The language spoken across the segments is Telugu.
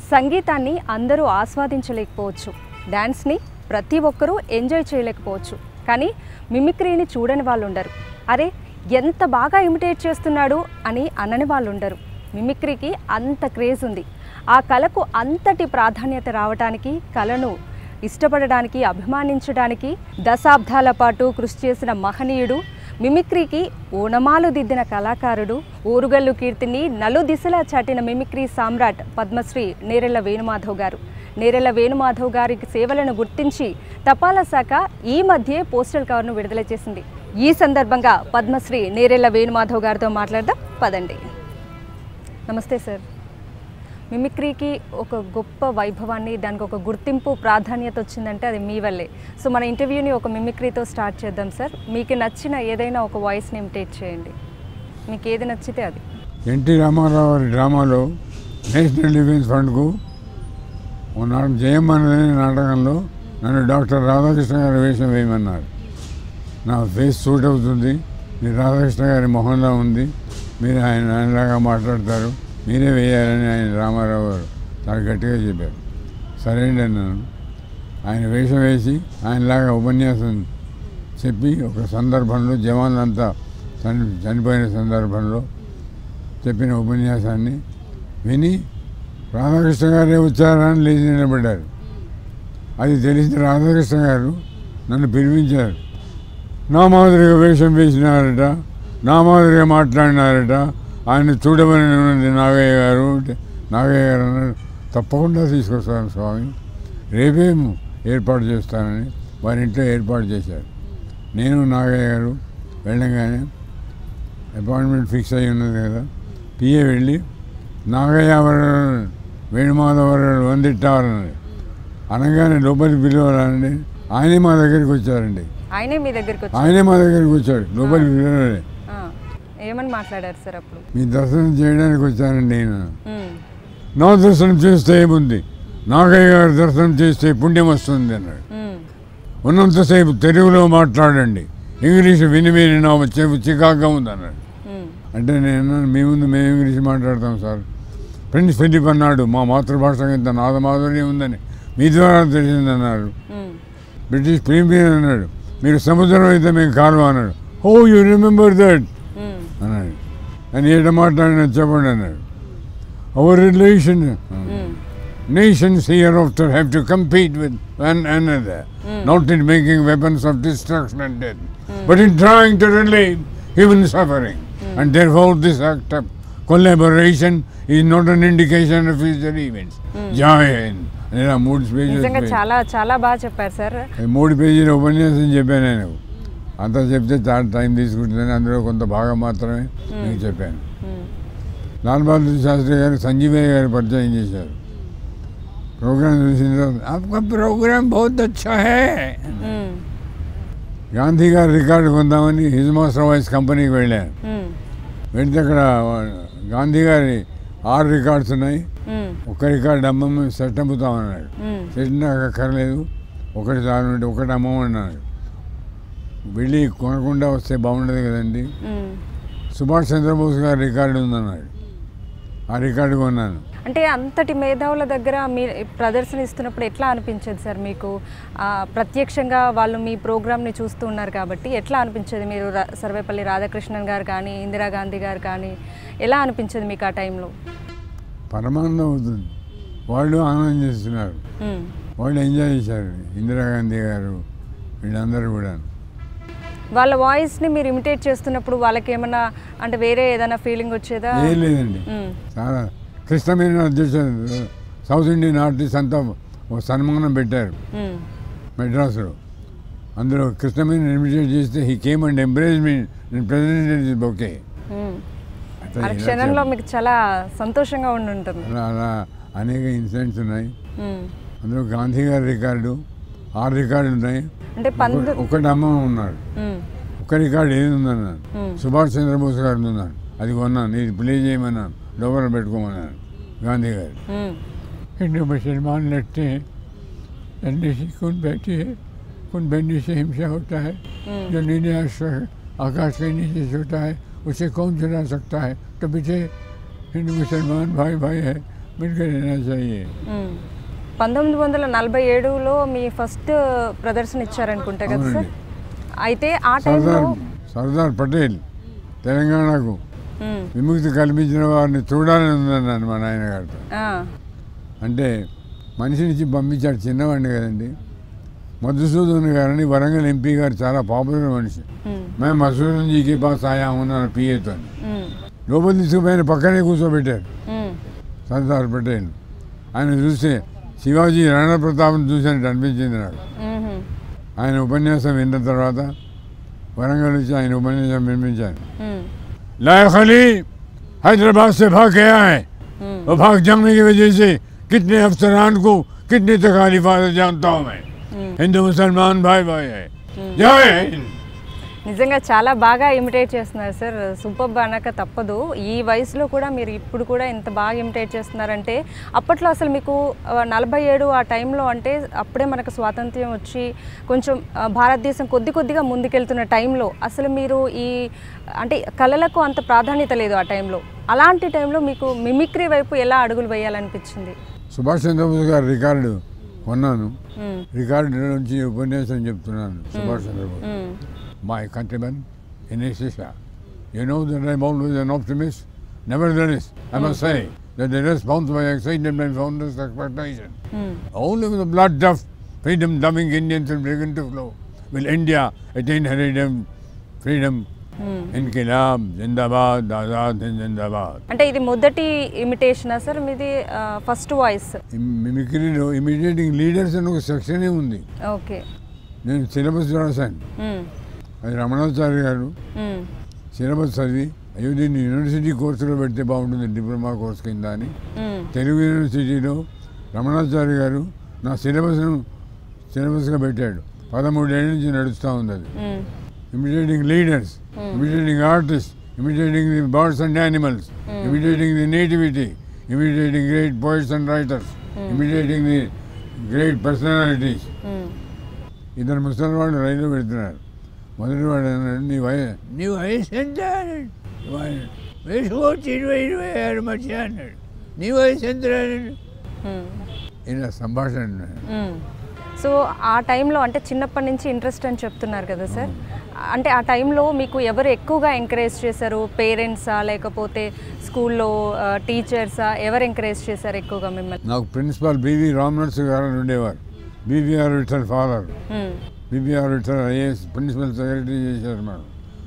సంగీతాన్ని అందరూ ఆస్వాదించలేకపోవచ్చు డ్యాన్స్ని ప్రతి ఒక్కరూ ఎంజాయ్ చేయలేకపోవచ్చు కానీ మిమిక్రీని చూడని వాళ్ళు ఉండరు అరే ఎంత బాగా ఇమిటేట్ చేస్తున్నాడు అని అనని వాళ్ళు ఉండరు మిమిక్రీకి అంత క్రేజ్ ఉంది ఆ కళకు అంతటి ప్రాధాన్యత రావడానికి కళను ఇష్టపడడానికి అభిమానించడానికి దశాబ్దాల పాటు కృషి చేసిన మహనీయుడు మిమిక్రీకి ఓనమాలు దిద్దిన కళాకారుడు ఊరుగల్లు కీర్తిని నలు దిశలా చాటిన మిమిక్రీ సామ్రాట్ పద్మశ్రీ నేరెళ్ల వేణుమాధవ్ గారు నేరెళ్ల వేణుమాధవ్ గారి సేవలను గుర్తించి తపాలా శాఖ ఈ మధ్యే పోస్టల్ కవర్ను విడుదల చేసింది ఈ సందర్భంగా పద్మశ్రీ నేరెళ్ల వేణుమాధవ్ గారితో మాట్లాడదాం పదండి నమస్తే సార్ మిమిక్రీకి ఒక గొప్ప వైభవాన్ని దానికి ఒక గుర్తింపు ప్రాధాన్యత వచ్చిందంటే అది మీ వల్లే సో మన ఇంటర్వ్యూని ఒక మిమిక్రీతో స్టార్ట్ చేద్దాం సార్ మీకు నచ్చిన ఏదైనా ఒక వాయిస్ని ఇమిటేట్ చేయండి మీకు ఏది నచ్చితే అది ఎన్టీ రామారావు గారి డ్రామాలో నేషనల్ డిఫెన్స్ ఫండ్కు ఉన్నాడు జయమ్మన్ అనే నాటకంలో నన్ను డాక్టర్ రాధాకృష్ణ గారి వేషం వేయమన్నారు నా ఫేస్ సూట్ అవుతుంది మీరు రాధాకృష్ణ గారి మొహంలో ఉంది మీరు ఆయన ఆయనలాగా మాట్లాడతారు మీరే వేయాలని ఆయన రామారావు గారు చాలా గట్టిగా చెప్పారు సరే అండి అన్నాను ఆయన వేషం వేసి ఆయనలాగా ఉపన్యాసం చెప్పి ఒక సందర్భంలో జవాన్లంతా చని చనిపోయిన సందర్భంలో చెప్పిన ఉపన్యాసాన్ని విని రాధాకృష్ణ గారే వచ్చారని లేచి నిలబడ్డారు అది తెలిసిన రాధాకృష్ణ గారు నన్ను పిలిపించారు నా మాదిరిగా వేషం వేసినారట నా మాదిరిగా మాట్లాడినారట ఆయన చూడమని ఉన్నది నాగయ్య గారు అంటే నాగయ్య గారు అన్నారు తప్పకుండా తీసుకొస్తాను స్వామి రేపే ఏర్పాటు చేస్తానని వారి ఇంట్లో ఏర్పాటు చేశారు నేను నాగయ్య గారు వెళ్ళగానే అపాయింట్మెంట్ ఫిక్స్ అయి ఉన్నది కదా పిఏ వెళ్ళి నాగయ్య అవరు వేణుమాధవరు వందిట్టారని అనగానే లోపలికి పిలవాలండి ఆయనే మా దగ్గరికి వచ్చారండి ఆయనే మీ దగ్గరికి వచ్చి ఆయనే మా దగ్గరికి వచ్చాడు లోపలికి పిలవలే ఆ, ఏమని మాట్లాడారు సార్ అప్పుడు మీ దర్శనం చేయడానికి వచ్చానండి నేను మ్మ్. నా దర్శనం చేస్తే ఏముంది నాగయ్య గారి దర్శనం చేస్తే పుణ్యం వస్తుంది అన్నాడు మ్మ్. ఉన్నంతసేపు తెలుగులో మాట్లాడండి ఇంగ్లీష్ విని విని నా చెవి చికాగ్గా ఉంది అన్నాడు మ్మ్. అంటే నేను అన్నాను, మీ ముందు మేము ఇంగ్లీష్ మాట్లాడతాం సార్ ప్రిన్స్ ఫిలిప్ అన్నాడు మా మాతృభాష ఇంత నాదమాధుర్యం ఉందని మీ ద్వారా తెలిసిందన్నారు మ్మ్. బ్రిటిష్ ప్రీమియర్ అన్నాడు మీరు సముద్రం అయితే మేము కాలువ అన్నాడు oh you remember that hmm. అన్నాడు అని ఏట మాట్లాడిన చెప్పండి అన్నాడు our relation hmm. nations hereafter have to compete with one another, not in making weapons of destruction and death, but in trying to relieve human suffering. And therefore, this act of collaboration is not an indication of future events. Jai Hind. నేను ఆ మూడు నిజంగా పేజీలు చాలా చాలా బాగా చెప్పారు సార్ మూడు పేజీల ఉపన్యాసం చెప్పాను నేను అంతా చెప్తే చాలా టైం తీసుకుంటుందని అందులో కొంత భాగం మాత్రమే మీకు చెప్పాను మ్మ్. లాల్ బహదూర్ శాస్త్రి గారు సంజీవయ్య గారు పరిచయం చేశారు ప్రోగ్రామ్ చూసిన తర్వాత आपका ప్రోగ్రామ్ बहुत अच्छा है మ్మ్. గాంధీ గారి రికార్డు కొందామని హిజ్ మాస్టర్ వాయిస్ కంపెనీకి వెళ్ళాను మ్మ్. వెళ్తే అక్కడ గాంధీ గారి ఆరు రికార్డ్స్ ఉన్నాయి మ్మ్. ఒక్క రికార్డు అమ్మమ్మ సెట్ అమ్ముతామన్నాడు మ్మ్. సెట్ నాకు అక్కర్లేదు ఒకటి చాలు అంటే ఒకటి అమ్మమన్నాడు వెళ్ళి కొనకుండా వస్తే బాగుండదు కదండి మ్మ్. సుభాష్ చంద్రబోస్ గారి రికార్డు ఉందన్నాడు ఆ రికార్డు కొన్నాను అంటే అంతటి మేధావుల దగ్గర మీ ప్రదర్శన ఇస్తున్నప్పుడు ఎట్లా అనిపించేది సార్ మీకు ఆ, ప్రత్యక్షంగా వాళ్ళు మీ ప్రోగ్రామ్ని చూస్తూ ఉన్నారు కాబట్టి ఎట్లా అనిపించేది మీరు రా- సర్వేపల్లి రాధాకృష్ణన్ గారు కానీ ఇందిరాగాంధీ గారు కానీ ఎలా అనిపించేది మీకు ఆ టైంలో పరమానందం అవుతుంది వాళ్ళు ఆనందం చేస్తున్నారు మ్మ్. వాళ్ళు ఎంజాయ్ చేశారు ఇందిరాగాంధీ గారు వీళ్ళందరూ కూడా వాళ్ళ వాయిస్ని మీరు ఇమిటేట్ చేస్తున్నప్పుడు వాళ్ళకి ఏమన్నా అంటే వేరే ఏదైనా ఫీలింగ్ వచ్చేదా ఏం లేదండి మ్మ్. చాలా కృష్ణమైన అధ్యక్ష సౌత్ ఇండియన్ ఆర్టిస్ట్ అంతా ఒక సన్మానం పెట్టారు మ్మ్. మెడ్రాస్లో అందులో కృష్ణమైన ఇన్విటేట్ చేస్తే he came and embrace me president is okay hmm. ఆ క్షణంలో మీకు చాలా సంతోషంగా ఉండి ఉంటుంది అలా అలా అనేక ఇన్సిడెంట్స్ ఉన్నాయి మ్మ్. అందులో గాంధీ గారి రికార్డు ఆరు రికార్డు ఉన్నాయి అంటే పంతు ఒక- ఒకటి అమ్మ ఉన్నాడు మ్మ్. ఒక రికార్డు ఏది ఉందన్నాను మ్మ్. సుభాష్ చంద్రబోస్ గారు ఉన్నాడు అది కొన్నాను ఇది ప్లే చేయమన్నాను లోపల పెట్టుకోమన్నాను గాంధీ గారు మ్మ్. हिंदू मुसलमान लड़ते हैं लड़ने से कौन बैठे है कौन बनने से हिंसा होता है हम्म। जो नीले आस- आकाश के नीचे सोता है उसे कौन चुरा सकता है तो पीछे हिंदू मुसलमान भाई भाई है मिलकर रहना चाहिए మ్మ్. పంతొమ్మిది వందల నలభై ఏడులో మీ ఫస్ట్ ప్రదర్శన ఇచ్చారనుకుంటా కదా సార్ అయితే ఆ టైంలో సర్దార్ సర్దార్ పటేల్ తెలంగాణకు మ్మ్. విముక్తి కల్పించిన వారిని చూడాలని ఉందన్నాను మా నాయన గారితో ఆ, అంటే మనిషి నుంచి పంపించాడు చిన్నవాడిని కదండి మధుసూదన్ గారని వరంగల్ ఎంపీ గారు చాలా పాపులర్ మనిషి మ్మ్. మేము మధుసూదన్ జీకి పాస్ ఆయా ఉన్నాను పిఏతో మ్మ్. లోపల తీసుకుపోయిన పక్కనే కూర్చోబెట్టారు మ్మ్. సర్దార్ పటేల్ ఆయన చూస్తే శివాజీ రాణా ప్రతాప్ని చూసినట్టు అనిపించింది నాకు మ్మ్. ఆయన ఉపన్యాసం విన్న తర్వాత వరంగల్ వచ్చి ఆయన ఉపన్యాసం వినిపించాను మ్మ్. लायक अली हैदराबाद से भाग गया है మ్మ్. और भाग जाने की वजह से कितने अफसरान को कितनी तकालीफ जानता हूँ मैं మ్మ్. हिंदू मुसलमान भाई भाई है మ్మ్. जय हिंद నిజంగా చాలా బాగా ఇమిటేట్ చేస్తున్నారు సార్ సూపర్ అనక తప్పదు ఈ వయసులో కూడా మీరు ఇప్పుడు కూడా ఇంత బాగా ఇమిటేట్ చేస్తున్నారంటే అప్పట్లో అసలు మీకు ఆ, నలభై ఏడు ఆ టైంలో అంటే అప్పుడే మనకు స్వాతంత్ర్యం వచ్చి కొంచెం ఆ, భారతదేశం కొద్ది కొద్దిగా ముందుకెళ్తున్న టైంలో అసలు మీరు ఈ అంటే కళలకు అంత ప్రాధాన్యత లేదు ఆ టైంలో అలాంటి టైంలో మీకు మిమిక్రీ వైపు ఎలా అడుగులు వేయాలనిపించింది సుభాష్ చంద్రబోస్ గారి రికార్డు కొన్నాను మ్మ్. రికార్డు నుంచి ఉపన్యాసం చెప్తున్నాను సుభాష్ చంద్రబోస్ మ్మ్. my countrymen in Asia. You know that I'm always an optimist. Nevertheless, I must say that the response was exceeded my founder's expectation. Hmm. Only with the blood of freedom-loving Indians will begin to flow. Will India attain her freedom? Freedom. Hmm. Inkilab, Zindabad, Azad, Hind Zindabad. అంటే ఇది మొదటి ఇమిటేషనా సార్ మీది ఫస్ట్ వాయిస్ మిమిక్రీలో ఇమిడియేటింగ్ లీడర్స్ అని ఒక సెక్షనే ఉంది ఓకే నేను సిలబస్ రాశాను మ్మ్. అది రమణాచార్య గారు మ్మ్. సిలబస్ చదివి అయ్యో దీన్ని యూనివర్సిటీ కోర్సులో పెడితే బాగుంటుంది డిప్లొమా కోర్స్ కింద అని మ్మ్. తెలుగు యూనివర్సిటీలో రమణాచార్య గారు నా సిలబస్ను సిలబస్గా పెట్టాడు పదమూడేళ్ళ నుంచి నడుస్తూ ఉంది అది hmm. Imitating leaders imitating artist imitating the birds and animals imitating the nativity imitating great poets and writers imitating the great personalities hmm. ఇద్దరు ముసలి వాళ్ళు రైలు పెడుతున్నారు మొదటి వాడు అన్నాడు నీ వయసు నీ వయసు ఎంత అన్నాడు వాడు, వేసుకోవచ్చు ఇరవై ఇరవై ఆరు మధ్య అన్నాడు నీ వయసు ఎంత అన్నాడు మ్మ్. ఇలా సంభాషణ అన్నాడు. మ్మ్. సో ఆ టైంలో అంటే చిన్నప్పటి నుంచి ఇంట్రెస్ట్ అని చెప్తున్నారు కదా సార్ అంటే ఆ టైంలో మీకు ఎవరు ఎక్కువగా ఎంకరేజ్ చేశారు పేరెంట్సా లేకపోతే స్కూల్లో టీచర్సా ఎవరు ఎంకరేజ్ చేశారు ఎక్కువగా మిమ్మల్ని నాకు ప్రిన్సిపాల్ బివి రామనర్స్ గారు అని ఉండేవారు BBR Vittal father hmm. BBR Vittal IAS principal secretary చేశారు మేడం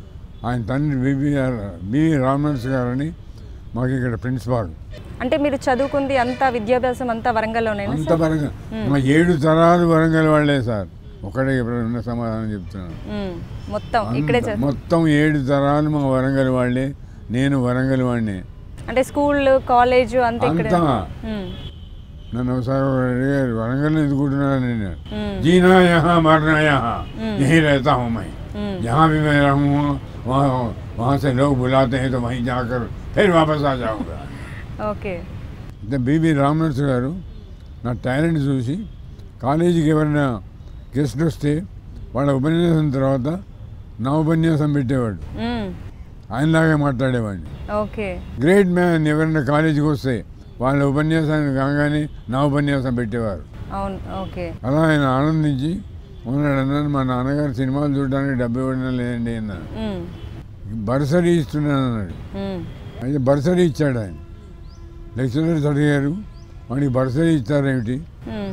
ఆయన తండ్రి బీబీఆర్ బివి రామనర్స్ గారని మాకు ఇక్కడ ప్రిన్సిపాల్ అంటే మీరు చదువుకుంది అంతా విద్యాభ్యాసం అంతా వరంగల్లోనేనా అంత సార్ వరంగల్ మా ఏడు తరాలు వరంగల్ వాళ్ళే సార్ ఒకటే ఇప్పుడు ఉన్న సమాధానం చెప్తున్నాను మ్మ్. మొత్తం ఇక్కడే అంత- చదువు మొత్తం ఏడు తరాలు మా వరంగల్ వాళ్ళే నేను వరంగల్ వాడిని అంటే స్కూల్ కాలేజ్ అంతా ఇక్కడే అంతా. మ్మ్. నన్ను ఒకసారి ఒకరు అడిగారు వరంగల్ ఎందుకుంటున్నాను నేను మ్మ్. जीना यहाँ मरना यहाँ हम्म। यहीं रहता हूँ मैं మ్మ్. जहाँ भी मैं रहूँगा वहाँ वहाँ से लोग बुलाते हैं तो वहीं जाकर फिर वापस आ जाऊँगा ఓకే అంటే బీబీ రామనర్స్ గారు నా టాలెంట్ చూసి కాలేజీకి ఎవరైనా గెస్ట్ వస్తే వాళ్ళ ఉపన్యాసం తర్వాత నా ఉపన్యాసం పెట్టేవాడు మ్మ్. ఆయనలాగే మాట్లాడేవాడిని ఓకే గ్రేట్ మ్యాన్ ఎవరైనా కాలేజీకి వస్తే వాళ్ళ ఉపన్యాసాన్ని కాగానే నా ఉపన్యాసం పెట్టేవారు అవును ఓకే అలా ఆయన ఆనందించి ఉన్నాడు అన్నాను మా నాన్నగారు సినిమాలు చూడడానికి డబ్బు ఇవ్వడం లేదండి అన్నాను మ్మ్. బర్సరీ ఇస్తున్నాను అన్నాడు మ్మ్. అయితే బర్సరీ ఇచ్చాడు ఆయన లెక్చరర్స్ అడిగారు వాడికి బర్సరీ ఇచ్చారేమిటి మ్మ్.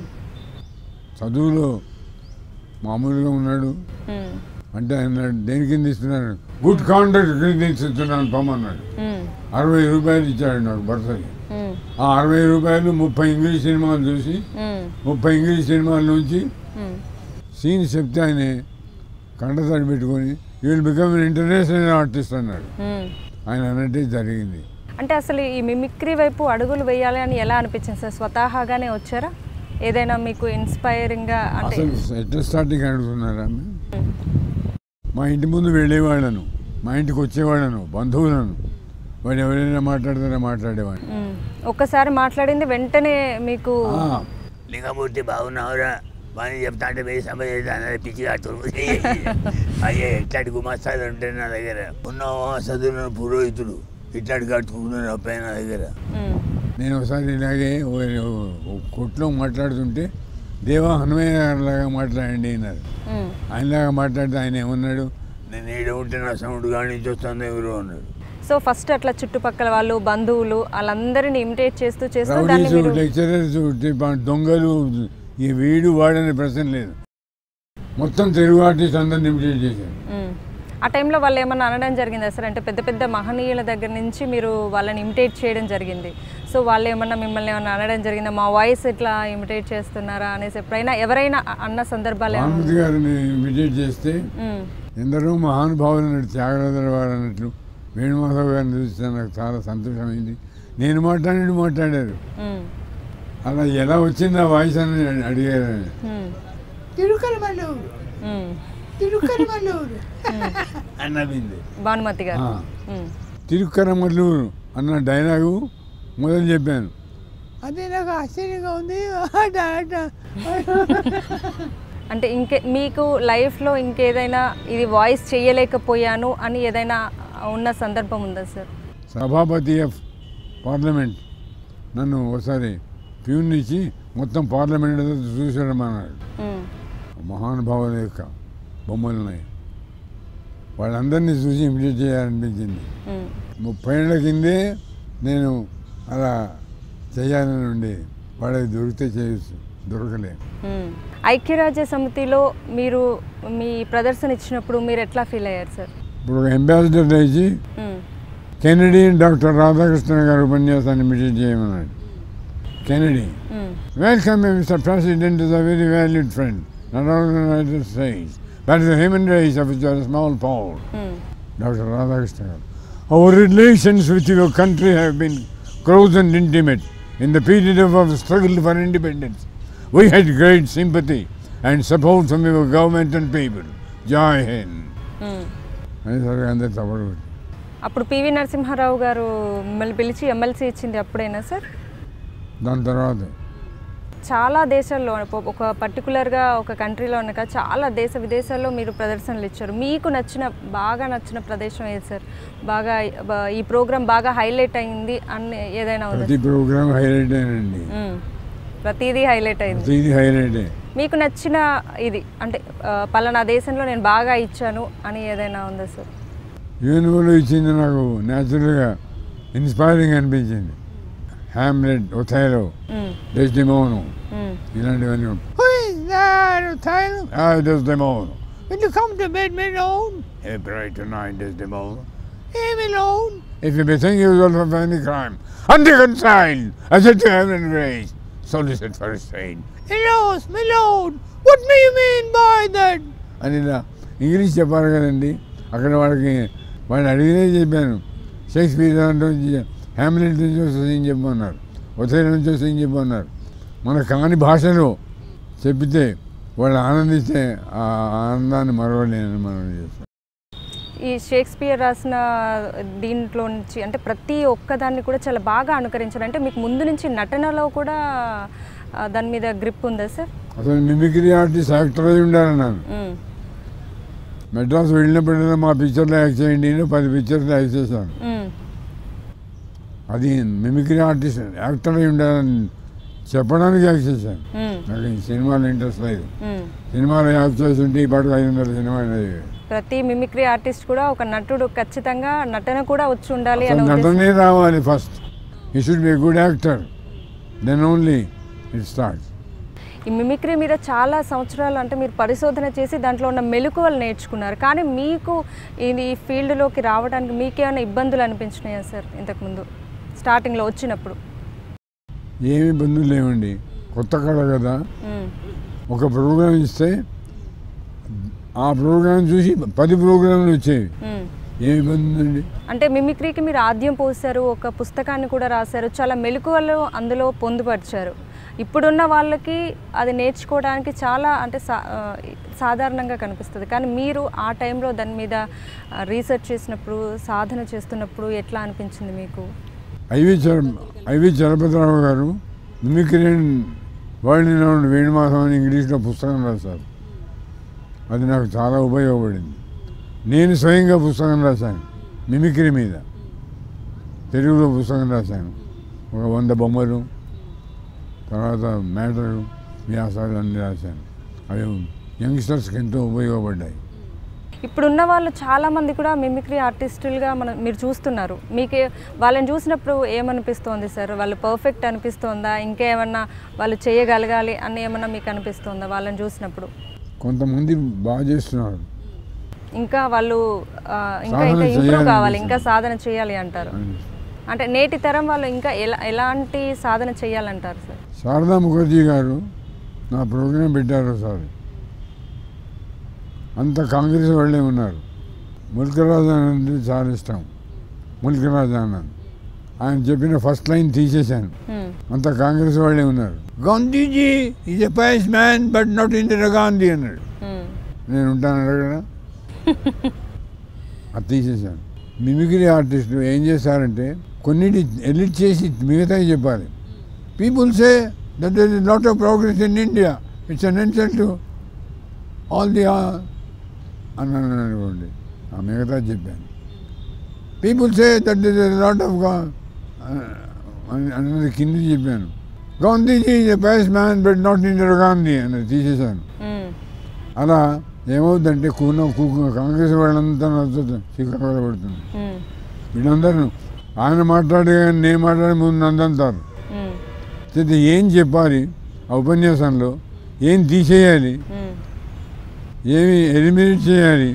చదువులో మామూలుగా ఉన్నాడు మ్మ్. అంటే ఆయన అన్నాడు, దేని కింద ఇస్తున్నాను గుడ్ కాండక్ట్ కింద ఇస్తున్నాను పొమ్మన్నాడు మ్మ్. అరవై రూపాయలు ఇచ్చాడు నాకు బర్సరీ మ్మ్. ఆ అరవై రూపాయలు ముప్పై ఇంగ్లీష్ సినిమాలు చూసి మ్మ్. ముప్పై ఇంగ్లీష్ సినిమాల నుంచి మ్మ్. సీన్స్ చెప్తే ఆయన కంటతడి పెట్టుకొని you will become international artist అన్నాడు మ్మ్. ఆయన అన్నట్టే జరిగింది అంటే అసలు ఈ మిమిక్రీ వైపు అడుగులు వేయాలి అని ఎలా అనిపించింది సార్ స్వతహాగానే వచ్చారా ఏదైనా మీకు ఇన్స్పైరింగ్గా అంటే అసలు ఎట్లా స్టార్టింగ్ అడుగుతున్నారా మా ఇంటి ముందు వెళ్ళేవాళ్ళను మా ఇంటికి వచ్చేవాళ్ళను బంధువులను వాడు ఎవరైనా మాట్లాడితే మాట్లాడేవాడిని మ్మ్. ఒక్కసారి మాట్లాడింది వెంటనే మీకు ఆ, లింగమూర్తి బాగున్నావురా బాగా చెప్తా అంటే వేయి సభ చేస్తాను పిచ్చిగా తురుము అయ్యే ఇట్లాంటి గుమస్తాలు ఉంటాయి నా దగ్గర ఉన్నావా చదువున్న పురోహితుడు ఇట్లాంటి కట్టుకున్న అబ్బాయి నా దగ్గర మ్మ్. నేను ఒకసారి ఇలాగే ఓ- ఓ- ఓ కొట్లో మాట్లాడుతుంటే దేవా హనుమయ్య గారిలాగా మాట్లాడండి అన్నారు ఉమ్, ఆయనలాగా మాట్లాడితే ఆయన ఏమన్నాడు నేను ఈడ ఉంటే నా సౌండ్ కాడి నుంచి వస్తుంది ఎవరు అన్నాడు సో ఫస్ట్ అట్లా చుట్టుపక్కల వాళ్ళు బంధువులు వాళ్ళందరినీ ఇమిటేట్ చేస్తూ చేస్తూ దాన్ని రౌడీసు మీరు లెక్చరర్స్ దొంగలు ఈ వీడు వాడనే ప్రశ్న లేదు మొత్తం తెలుగు ఆర్టిస్ట్ అందరిని ఇమిటేట్ చేశారు ఉమ్. ఆ టైంలో వాళ్ళు ఏమన్నా అనడం జరిగిందా సార్ అంటే పెద్ద పెద్ద మహనీయుల దగ్గర నుంచి మీరు వాళ్ళని ఇమిటేట్ చేయడం జరిగింది సో వాళ్ళు ఏమన్నా మిమ్మల్ని ఏమన్నా అనడం జరిగిందా మా వాయిస్ ఇట్లా ఇమిటేట్ చేస్తున్నారా అనేసి ఎప్పుడైనా ఎవరైనా అ- అన్న సందర్భాలు ఏమన్నా భానుమతి గారిని ఇమిటేట్ చేస్తే ఉమ్, ఎందరో మహానుభావులు అన్నట్టు త్యాగరాజుల వారు అన్నట్లు వేణుమాధవ్ గారిని చూస్తే నాకు చాలా సంతోషమైంది నేను మాట్లాడి మాట్లాడారు ఉమ్, అలా ఎలా వచ్చింది ఆ వాయిస్ అని అడిగారు ఉమ్, తిరుకరమల్లూరు ఉమ్. తిరుకరమల్లూరు అన్నవింది భానుమతి గారు ఆ. ఉమ్, తిరుక్కరమల్లూరు అన్న డైలాగు మొదలు చెప్పాను అదే నాకు ఆశ్చర్యంగా ఉంది అట అట అంటే ఇంకే మీకు లైఫ్లో ఇంకేదైనా ఇది వాయిస్ చేయలేకపోయాను అని ఏదైనా ఉన్న సందర్భం ఉందా సార్ సభాపతి ఆఫ్ పార్లమెంట్ నన్ను ఒకసారి ప్యూన్ ఇచ్చి మొత్తం పార్లమెంట్ అంతా చూసాడమన్నాడు ఉమ్, మహానుభావుల యొక్క బొమ్మలు ఉన్నాయి వాళ్ళందరినీ చూసి ఇమిటేట్ చేయాలనిపించింది ఉమ్, ముప్పై ఏళ్ళ కిందే నేను అలా చేయాలని ఉండి వాళ్ళకి దొరికితే చేయొచ్చు దొరకలేదు ఉమ్. ఐక్యరాజ్య సమితిలో మీరు మీ ప్రదర్శన ఇచ్చినప్పుడు మీరు ఎట్లా ఫీల్ అయ్యారు సార్ ఇప్పుడు ఒక అంబాసిడర్ లేచి ఉమ్, కెనడీ డాక్టర్ రాధాకృష్ణ గారి ఉపన్యాసాన్ని ఇమిటేట్ చేయమన్నాడు Kennedy um, Welcome, Mr. President, is a very valued friend, not only the United States, but the human race of which you are a small part. Um, Dr. Radhakrishna. Our relations with your country have been close and intimate in the period of our struggle for independence. We had great sympathy and support from your government and people. Jai Hind. Um. అనేసరికి అందరు తప్పడు అప్పుడు పివి నరసింహారావు గారు మిమ్మల్ని పిలిచి ఎమ్మెల్సీ ఇచ్చింది అప్పుడైనా సార్ దాని తర్వాత చాలా దేశాల్లో ఒక- ఒక పర్టికులర్గా ఒక కంట్రీలో అనక చాలా దేశ విదేశాల్లో మీరు ప్రదర్శనలు ఇచ్చారు మీకు నచ్చిన బాగా నచ్చిన ప్రదేశం ఏది సార్ బాగా బా- ఈ ప్రోగ్రామ్ బాగా హైలైట్ అయింది అని ఏదైనా ఉందా ప్రతి ప్రోగ్రామ్ హైలైట్ అయినండి ఉమ్. ప్రతిదీ హైలైట్ అయింది ప్రతిదీ హైలైటే మీకు నచ్చిన ఇది అంటే ఆ, పలానా దేశంలో నేను బాగా ఇచ్చాను అని ఏదైనా ఉందా సార్ యూనివర్లో ఇచ్చింది నాకు న్యాచురల్గా ఇన్స్పైరింగ్ అనిపించింది హ్యామ్లెట్ ఒథైలో ఉమ్, డెస్డిమోను ఉమ్, ఇలాంటివన్నీ Who is that, Othello? డెస్డిమోను Will you come to bed me alone? Hey, bright tonight, Desdemona. Leave me alone. If you bethink yourself of any crime, unreconciled, as it to heaven and grace, solicit for his aid. Elos, my lord. What do you mean by that? అని ఇలా ఇంగ్లీష్ చెప్పాలి కదండి అక్కడ వాళ్ళకి వాళ్ళు అడిగినే చెప్పాను షేక్స్పియర్ దాంట్లో నుంచి హ్యామ్లెట్ నుంచి వస్తుంది చెప్పమన్నారు ఒథైల్ నుంచి వస్తుంది చెప్పమన్నారు మన కాని భాషలో చెప్పితే వాళ్ళు ఆనందిస్తే ఆ ఆనందాన్ని మరవలేనని మనం చేస్తాం ఈ షేక్స్పియర్ రాసిన దీంట్లో నుంచి అంటే ప్రతి ఒక్కదాన్ని కూడా చాలా బాగా అనుకరించారు అంటే మీకు ముందు నుంచి నటనలో కూడా ఆ, దాని మీద గ్రిప్ ఉందా సార్ అసలు మిమిక్రీ ఆర్టిస్ట్ యాక్టర్ అయి ఉండాలన్నాను ఉమ్, మెడ్రాస్ వెళ్ళినప్పుడైనా మా పిక్చర్లో యాక్ట్ చేయండి నేను పది పిక్చర్లో యాక్ట్ చేశాను ఉమ్, అది మిమిక్రీ ఆర్టిస్ట్ యాక్టర్ అయి ఉండాలని చెప్పడానికి యాక్ట్ చేశాను ఉమ్, నాకు ఈ సినిమాలో ఇంట్రెస్ట్ లేదు ఉమ్. సినిమాలో యాక్ట్ చేస్తుంటే ఈ పాటకు ఐదు వందల సినిమా అనేది ప్రతి మిమిక్రీ ఆర్టిస్ట్ కూడా ఒక నటుడు ఖచ్చితంగా నటన కూడా వచ్చి ఉండాలి అసలు అని నటనే రావాలి first he should be good actor then only it start ఈ మిమిక్రీ మీద చాలా సంవత్సరాలు అంటే మీరు పరిశోధన చేసి దాంట్లో ఉన్న మెలకువలు నేర్చుకున్నారు కానీ మీకు ఇది ఈ ఫీల్డ్లోకి రావడానికి మీకేమైనా ఇబ్బందులు అనిపించినాయా సార్ ఇంతకుముందు స్టార్టింగ్లో వచ్చినప్పుడు ఏమి ఇబ్బందులు లేవండి కొత్త కళ కదా ఉమ్, ఒక ప్రోగ్రాం ఇస్తే ఆ ప్రోగ్రాం చూసి పది ప్రోగ్రాంలు వచ్చేవి ఉమ్. ఏమి ఇబ్బంది ఉందండి అంటే మిమిక్రీకి మీరు ఆద్యం పోసారు ఒక పుస్తకాన్ని కూడా రాశారు చాలా మెలకువలు అందులో పొందుపరిచారు ఇప్పుడున్న వాళ్ళకి అది నేర్చుకోవడానికి చాలా అంటే సా ఆ, సాధారణంగా కనిపిస్తుంది కానీ మీరు ఆ టైంలో దాని మీద ఆ, రీసెర్చ్ చేసినప్పుడు సాధన చేస్తున్నప్పుడు ఎట్లా అనిపించింది మీకు ఐవి చర IV Chalapathi Rao garu mimicry and world round వేణుమాసం అని ఇంగ్లీష్లో పుస్తకం రాశారు అది నాకు చాలా ఉపయోగపడింది నేను స్వయంగా పుస్తకం రాశాను మిమిక్రీ మీద తెలుగులో పుస్తకం రాశాను ఒక వంద బొమ్మలు తర్వాత మ్యాటరు వ్యాసాలు అన్నీ రాశాను అవి యంగ్స్టర్స్కి ఎంతో ఉపయోగపడ్డాయి ఇప్పుడున్న వాళ్ళు చాలా మంది కూడా మిమిక్రీ ఆర్టిస్టులుగా మనం మీరు చూస్తున్నారు మీకు వాళ్ళని చూసినప్పుడు ఏమనిపిస్తోంది సార్ వాళ్ళు పర్ఫెక్ట్ అనిపిస్తోందా ఇంకేమన్నా వాళ్ళు చేయగలగాలి అని ఏమన్నా మీకు అనిపిస్తోందా వాళ్ళని చూసినప్పుడు కొంతమంది బాగా చేస్తున్నారు ఇంకా వాళ్ళు ఆ, ఇంకా సాధన ఇంకా ఇంప్రూవ్ చేయాలి కావాలి అనిపిస్తుంది. ఇంకా సాధన చేయాలి అంటారు అంటే నేటి తరం వాళ్ళు ఇంకా ఎలా ఎలాంటి సాధన చేయాలంటారు సార్ శారదా ముఖర్జీ గారు నా ప్రోగ్రాం పెట్టారు సార్ అంత కాంగ్రెస్ వాళ్ళే ఉన్నారు ముల్కరాజ్ ఆనంద్ చాలా ఇష్టం ముల్కరాజ్ ఆనంద్ ఆయన చెప్పిన ఫస్ట్ లైన్ తీసేశాను హ్మ్. అంత కాంగ్రెస్ వాళ్ళే ఉన్నారు Gandhiji is a pious man but not Indira Gandhi అన్నాడు హ్మ్. నేను ఉంటాను అక్కడ అది తీసేశాను మిమిక్రీ ఆర్టిస్టులు ఏం చేస్తారంటే కొన్నిటి ఎడిట్ చేసి మిగతాయి చెప్పాలి people say that there is lot of progress in India it's an insult to all the అన్నాను అనుకోండి ఆ మిగతా చెప్పాను people say that is lot of అన్నది కింద చెప్పాను Gandhiji is a pious man but not Indira Gandhi అన్నది తీసేశాను హ్మ్. అలా ఏమవుతుందంటే కూన కూకు కాంగ్రెస్ వాళ్ళంతా నచ్చుతుంది చికాకులు పడుతుంది హ్మ్. వీళ్ళందరూ ఆయన మాట్లాడే కానీ నేను మాట్లాడే ముందు నందంతారు హ్మ్. అయితే ఏం చెప్పాలి ఆ ఉపన్యాసంలో ఏం తీసేయాలి హ్మ్. ఏమి ఎలిమినేట్ చేయాలి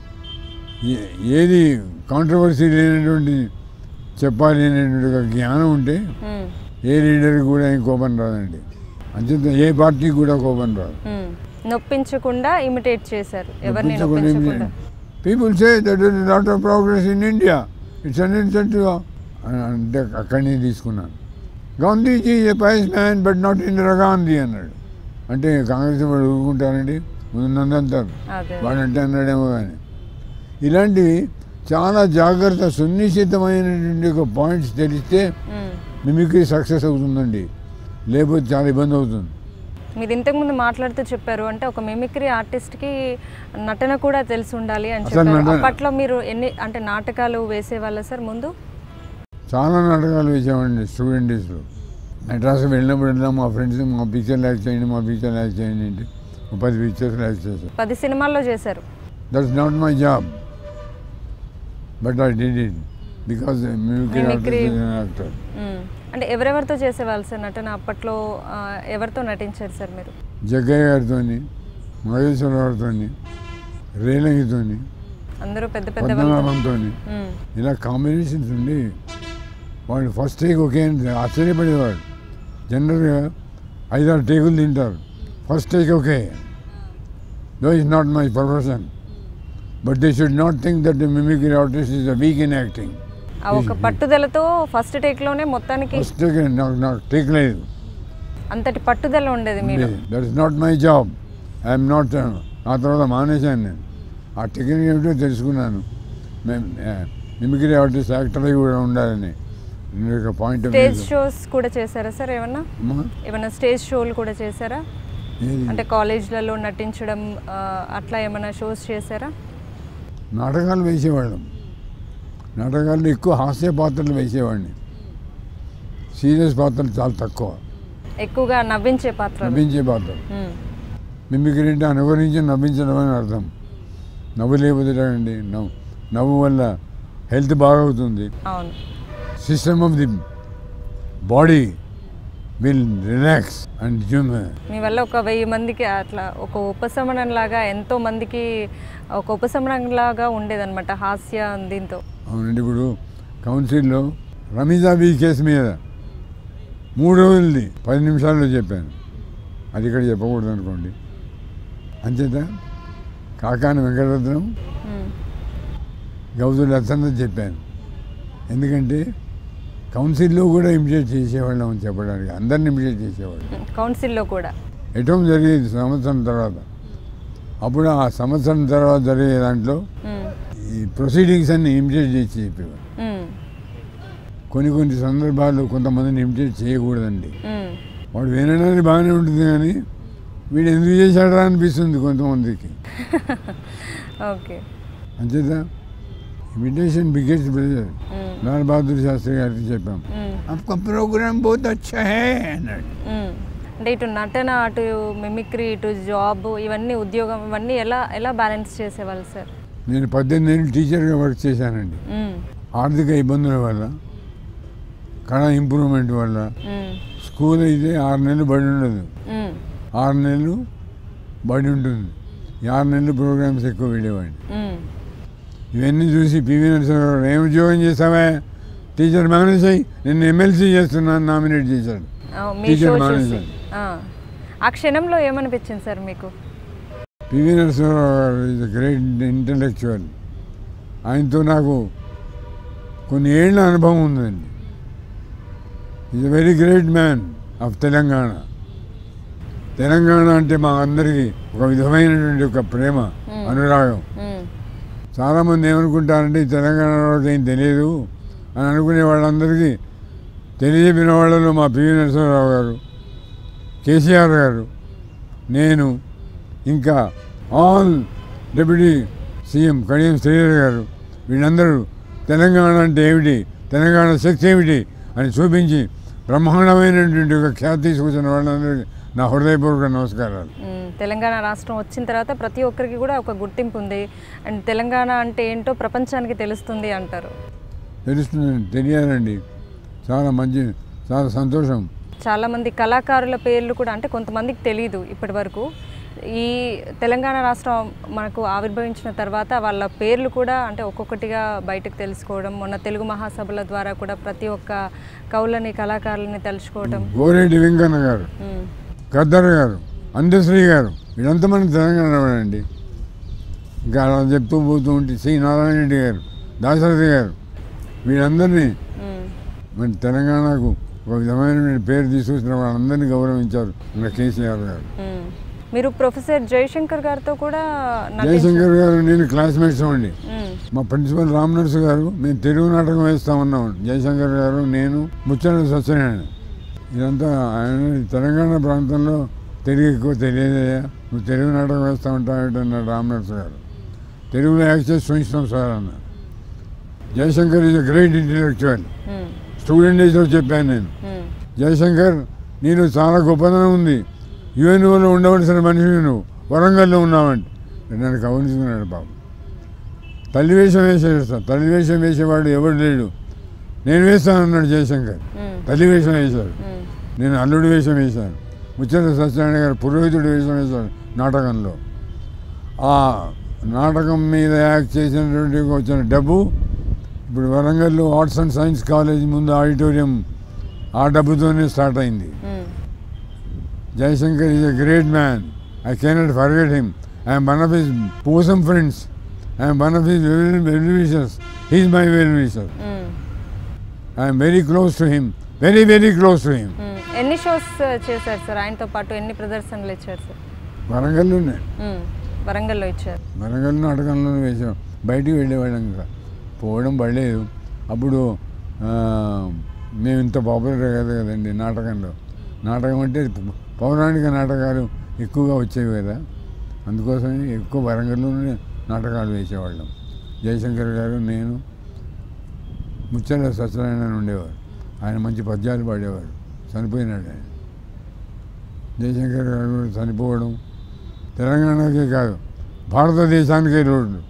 ఏ- ఏది కాంట్రవర్సీ లేనటువంటి చెప్పాలి అనేటువంటి ఒక జ్ఞానం ఉంటే హ్మ్. ఏ లీడర్కి కూడా ఏం కోపం రాదండి అంచేత ఏ పార్టీకి కూడా కోపం రాదు హ్మ్. నొప్పించకుండా ఇమిటేట్ చేశారు ఎవరిని నొప్పించకుండా ఏం నొప్పించకుండా చేయాలి? People say that is lot of progress in India it's an incentive అంటే అక్కడి నుంచి తీసుకున్నాను Gandhiji a pious man but not Indira Gandhi అన్నాడు అంటే కాంగ్రెస్ వాళ్ళు ఊరుకుంటారండి ముందంటారు అదే వాడు అంటే అన్నాడేమో కానీ ఇలాంటివి చాలా జాగ్రత్త సునిశ్చితమైనటువంటి ఒక పాయింట్స్ తెలిస్తే హ్మ్. మిమిక్రీ సక్సెస్ అవుతుందండి లేకపోతే చాలా ఇబ్బంది అవుతుంది మీరు ఇంతకుముందు మాట్లాడుతూ చెప్పారు అంటే ఒక మిమిక్రీ ఆర్టిస్ట్కి నటన కూడా తెలిసి ఉండాలి అని అసలు చెప్పారు నటన- అప్పట్లో మీరు ఎన్ని అంటే నాటకాలు వేసేవాళ్ళ సార్ ముందు చాలా నాటకాలు వేసామండి స్టూడెంట్ డేస్లో మెడ్రాస్ వెళ్ళినప్పుడల్లా మా ఫ్రెండ్స్ మా పిక్చర్ యాక్ట్ చేయండి మా పిక్చర్ యాక్ట్ చేయండి అంటే ఒక పది పిక్చర్స్ యాక్ట్ చేశాను పది సినిమాల్లో చేశారు that's not my job but I did it because mimicry Mimicry. Actor hmm. అంటే ఎవరెవరితో చేసేవాళ్ళు సార్ నటన అప్పట్లో ఆ, ఎవరితో నటించారు సార్ మీరు జగ్గయ్య గారితో మహేశ్వర గారితో రేలంగితో అందరూ పెద్ద పెద్ద వాళ్ళు పద్మనాభంతో మ్మ్. ఇలా కాంబినేషన్స్ ఉండి వాడు ఫస్ట్ టేక్ ఒకే అని ఆశ్చర్యపడేవాడు జనరల్గా ఐదారు టేకులు తింటారు first take okay though is not my profession but they should not think that the mimicry artist is a weak in acting ఆ ఒక పట్టుదలతో ఫస్ట్ టేక్లోనే మొత్తానికి ఫస్ట్ టేక్ నాకు నాకు టేక్ లేదు అంతటి పట్టుదల ఉండేది మీరు that is not my job I'm not ఆ తర్వాత మానేశాను నేను ఆ టెక్నిక్ ఏమిటో తెలుసుకున్నాను మేము మిమిక్రీ ఆర్టిస్ట్ యాక్టర్ కూడా ఉండాలని నేను ఒక పాయింట్ ఆఫ్ స్టేజ్ షోస్ కూడా చేశారా సార్ ఏమన్నా ఏమన్నా స్టేజ్ షోలు కూడా చేశారా అంటే కాలేజ్లలో నటించడం ఆ, అట్లా ఏమైనా షోస్ చేశారా నాటకాలు వేసేవాళ్ళం నాటకాల్లో ఎక్కువ హాస్య పాత్రలు వేసేవాడిని సీరియస్ పాత్రలు చాలా తక్కువ ఎక్కువగా నవ్వించే పాత్రలు నవ్వించే పాత్రలు మ్మ్. మిమిక్రీ అంటే అనుకరించి నవ్వించడం అని అర్థం నవ్వు లేకపోతే అండి నవ్వు నవ్వు వల్ల హెల్త్ బాగవుతుంది అవును system of the body will relax and humour మీ వల్ల ఒక వెయ్యి మందికి అట్లా ఒక ఉపశమనం లాగా ఎంతో మందికి ఒక ఉపశమనం లాగా ఉండేదన్నమాట హాస్య దీంతో అవునండి ఇప్పుడు కౌన్సిల్లో రమీజాబీ కేసు మీద మూడు రోజులది పది నిమిషాల్లో చెప్పాను అది ఇక్కడ చెప్పకూడదు అనుకోండి అంచేత కాకాని వెంకటరత్నం మ్మ్. గౌతులు అత్తంత చెప్పాను ఎందుకంటే కౌన్సిల్లో కూడా ఇమిడియేట్ చేసేవాళ్ళం అని చెప్పడానికి అందరిని ఇమిడియేట్ చేసేవాళ్ళు మ్మ్. కౌన్సిల్లో కూడా ఎటం జరిగేది సంవత్సరం తర్వాత అప్పుడు ఆ సంవత్సరం తర్వాత జరిగే దాంట్లో మ్మ్. ఈ ప్రొసీడింగ్స్ అన్ని ఇమిడియేట్ చేసి చెప్పేవారు మ్మ్. కొన్ని కొన్ని సందర్భాల్లో కొంతమందిని ఇమిటేట్ చేయకూడదండి మ్మ్. వాడు వినడానికి బాగానే ఉంటుంది కానీ వీడు ఎందుకు చేశాడా అనిపిస్తుంది కొంతమందికి ఓకే అంచేత imitation biggest brother hmm. Lal Bahadur Shastri garu చెప్పాం మ్మ్. आपका प्रोग्राम बहुत अच्छा है అన్నాడు మ్మ్. అంటే ఇటు నటన అటు మిమిక్రీ ఇటు జాబ్ ఇవన్నీ ఉద్యోగం ఇవన్నీ ఎలా ఎలా బ్యాలెన్స్ చేసేవాళ్ళు సార్ నేను పద్దెనిమిది ఏళ్ళు టీచర్గా వర్క్ చేశానండి మ్మ్. ఆర్థిక ఇబ్బందుల వల్ల కళ ఇంప్రూవ్మెంట్ వల్ల మ్మ్. స్కూల్ అయితే ఆరు నెలలు బడి ఉండదు మ్మ్. ఆరు నెలలు బడి ఉంటుంది ఈ ఆరు నెలలు ప్రోగ్రామ్స్ ఎక్కువ వెళ్ళేవాడిని మ్మ్. ఇవన్నీ చూసి పివి నరసింహారావు ఏం ఉద్యోగం చేస్తావా టీచర్ మేనేజ్ అయ్యి నిన్ను ఎమ్మెల్సీ చేస్తున్నాను నామినేట్ చేశాడు ఆ, మీ టీచర్ షో చూసి మేనేజర్. ఆ. ఆ క్షణంలో ఏమనిపించింది సార్ మీకు పివి నరసింహారావు గారు ఈజ్ గ్రేట్ ఇంటలెక్చువల్ ఆయనతో నాకు కొన్ని ఏళ్ళ అనుభవం ఉందండి is a very great man of Telangana Telangana అంటే మా అందరికీ ఒక విధమైనటువంటి ఒక ప్రేమ Hmm. అనురాగం మ్మ్. చాలామంది ఏమనుకుంటారంటే ఈ తెలంగాణ వాళ్ళకి ఏం తెలియదు అని అనుకునే వాళ్ళందరికీ తెలియజెప్పిన వాళ్ళలో మా పివి నరసింహారావు గారు కేసీఆర్ గారు నేను ఇంకా all deputy CM Kadiyam Sridhar garu వీళ్ళందరూ తెలంగాణ అంటే ఏమిటి తెలంగాణ శక్తి ఏమిటి అని చూపించి బ్రహ్మాండమైనటువంటి ఒక ఖ్యాతి తీసుకొచ్చిన వాళ్ళందరికీ నా హృదయపూర్వక నమస్కారాలు మ్మ్. తెలంగాణ రాష్ట్రం వచ్చిన తర్వాత ప్రతి ఒక్కరికి కూడా ఒక గుర్తింపు ఉంది అండ్ తెలంగాణ అంటే ఏంటో ప్రపంచానికి తెలుస్తుంది అంటారు తెలుస్తుంది తెలియాలండి చాలా మంచి చాలా సంతోషం చాలామంది కళాకారుల పేర్లు కూడా అంటే కొంతమందికి తెలియదు ఇప్పటి వరకు ఈ తెలంగాణ రాష్ట్రం మనకు ఆవిర్భవించిన తర్వాత వాళ్ళ పేర్లు కూడా అంటే ఒక్కొక్కటిగా బయటకు తెలుసుకోవడం మొన్న తెలుగు మహాసభల ద్వారా కూడా ప్రతి ఒక్క కవులని కళాకారులని తలుచుకోవడం గోరెడ్డి వెంకన్న గారు మ్మ్. గద్దర్ గారు అందశ్రీ గారు వీళ్ళంతా మన తెలంగాణ వాళ్ళండి ఇంకా అలా చెప్తూ పోతూ ఉంటే సి నారాయణ రెడ్డి గారు దాశరథి గారు వీళ్ళందరినీ మ్మ్. మన తెలంగాణకు ఒక విధమైన పేరు తీసుకొచ్చిన వాళ్ళందరినీ గౌరవించారు మన కేసీఆర్ గారు మ్మ్. మీరు ప్రొఫెసర్ జయశంకర్ గారితో కూడా నటించారు. జయశంకర్ గారు నేను క్లాస్మేట్స్ అండి మ్మ్. మా ప్రిన్సిపల్ రామ్ నర్సు గారు మేము తెలుగు నాటకం వేస్తా ఉన్నాం జయశంకర్ గారు నేను ముచ్చట సత్యనారాయణ ఇదంతా ఆయన తెలంగాణ ప్రాంతంలో తెలుగు ఎక్కువ తెలియదయ్యా నువ్వు తెలుగు నాటకం వేస్తా ఉంటావు అన్నాడు రామ్ నర్సు గారు తెలుగులో యాక్ట్ చేసి చూపిస్తాం సార్ అన్న Jayashankar is a great intellectual hmm. Student డేస్లో చెప్పాను నేను మ్మ్. జయశంకర్ నీలో చాలా గొప్పదనం ఉంది యుఎన్ఓలో ఉండవలసిన మనిషి నువ్వు వరంగల్లో ఉన్నావంటే నన్ను కవరించుకున్నాడు బాబు తల్లి వేషం వేసాడు సార్ తల్లి వేషం వేసేవాడు ఎవడు లేడు నేను వేస్తానన్నాడు జయశంకర్ మ్మ్. తల్లి వేషం వేశాడు మ్మ్. నేను అల్లుడి వేషం వేశాను ముచ్చట సత్యనారాయణ గారు పురోహితుడు వేషం వేశాడు నాటకంలో ఆ నాటకం మీద యాక్ట్ చేసినటువంటి వచ్చిన డబ్బు ఇప్పుడు వరంగల్లో ఆర్ట్స్ అండ్ సైన్స్ కాలేజ్ ముందు ఆడిటోరియం ఆ డబ్బుతోనే స్టార్ట్ అయింది మ్మ్. Jayashankar is a great man I cannot forget him I'm one of his bosom friends I'm one of his well wishers he's my well wisher hmm. I'm very close to him very very close to him hmm. ఎన్ని షోస్ చేశారు సార్ ఆయనతో పాటు ఎన్ని ప్రదర్శనలు ఇచ్చారు సార్ వరంగల్లోనే మ్మ్. వరంగల్లో ఇచ్చారు వరంగల్ నాటకంలోనే వేసాం బయటికి వెళ్ళేవాళ్ళం ఇంకా పోవడం పడలేదు అప్పుడు ఆ, మేము ఇంత పాపులర్ కాదు కదండి నాటకంలో నాటకం అంటే పౌరాణిక నాటకాలు ఎక్కువగా వచ్చేవి కదా అందుకోసమే ఎక్కువ వరంగల్లోనే నాటకాలు వేసేవాళ్ళం జయశంకర్ గారు నేను ముచ్చట సత్యనారాయణ అని ఉండేవారు ఆయన మంచి పద్యాలు పాడేవారు చనిపోయినాడు ఆయన జయశంకర్ గారు కూడా చనిపోవడం తెలంగాణకే కాదు భారతదేశానికే రోడ్డు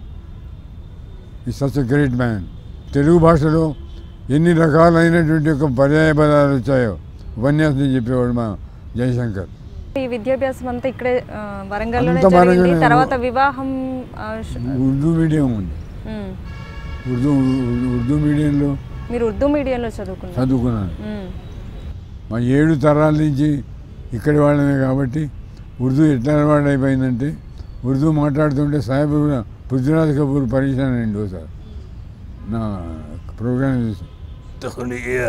ఈ such a great man Telugu భాషలో ఎన్ని రకాలైనటువంటి ఒక పర్యాయ పదాలు వచ్చాయో ఉపన్యాసం చెప్పేవాడు మా జయశంకర్ ఈ విద్యాభ్యాసం అంతా ఇక్కడే ఆ, వరంగల్లోనే అంతా జరిగింది వరంగల్లే. తర్వాత వివాహం ఆ, ష్- ఉర్దూ మీడియం ఉంది మ్మ్. ఉర్దూ ఉర్దూ మీడియంలో మీరు ఉర్దూ మీడియంలో చదువుకున్నారు చదువుకున్నాను మ్మ్. మా ఏడు తరాల నుంచి ఇక్కడి వాళ్ళమే కాబట్టి ఉర్దూ ఎట్లా అలవాటు అయిపోయిందంటే ఉర్దూ మాట్లాడుతుంటే సాహెబ్ కూడా పృథ్వీరాజ్ కపూర్ పరీక్షాన్ అండి ఒకసారి నా ప్రోగ్రామ్ చూసి तखलिया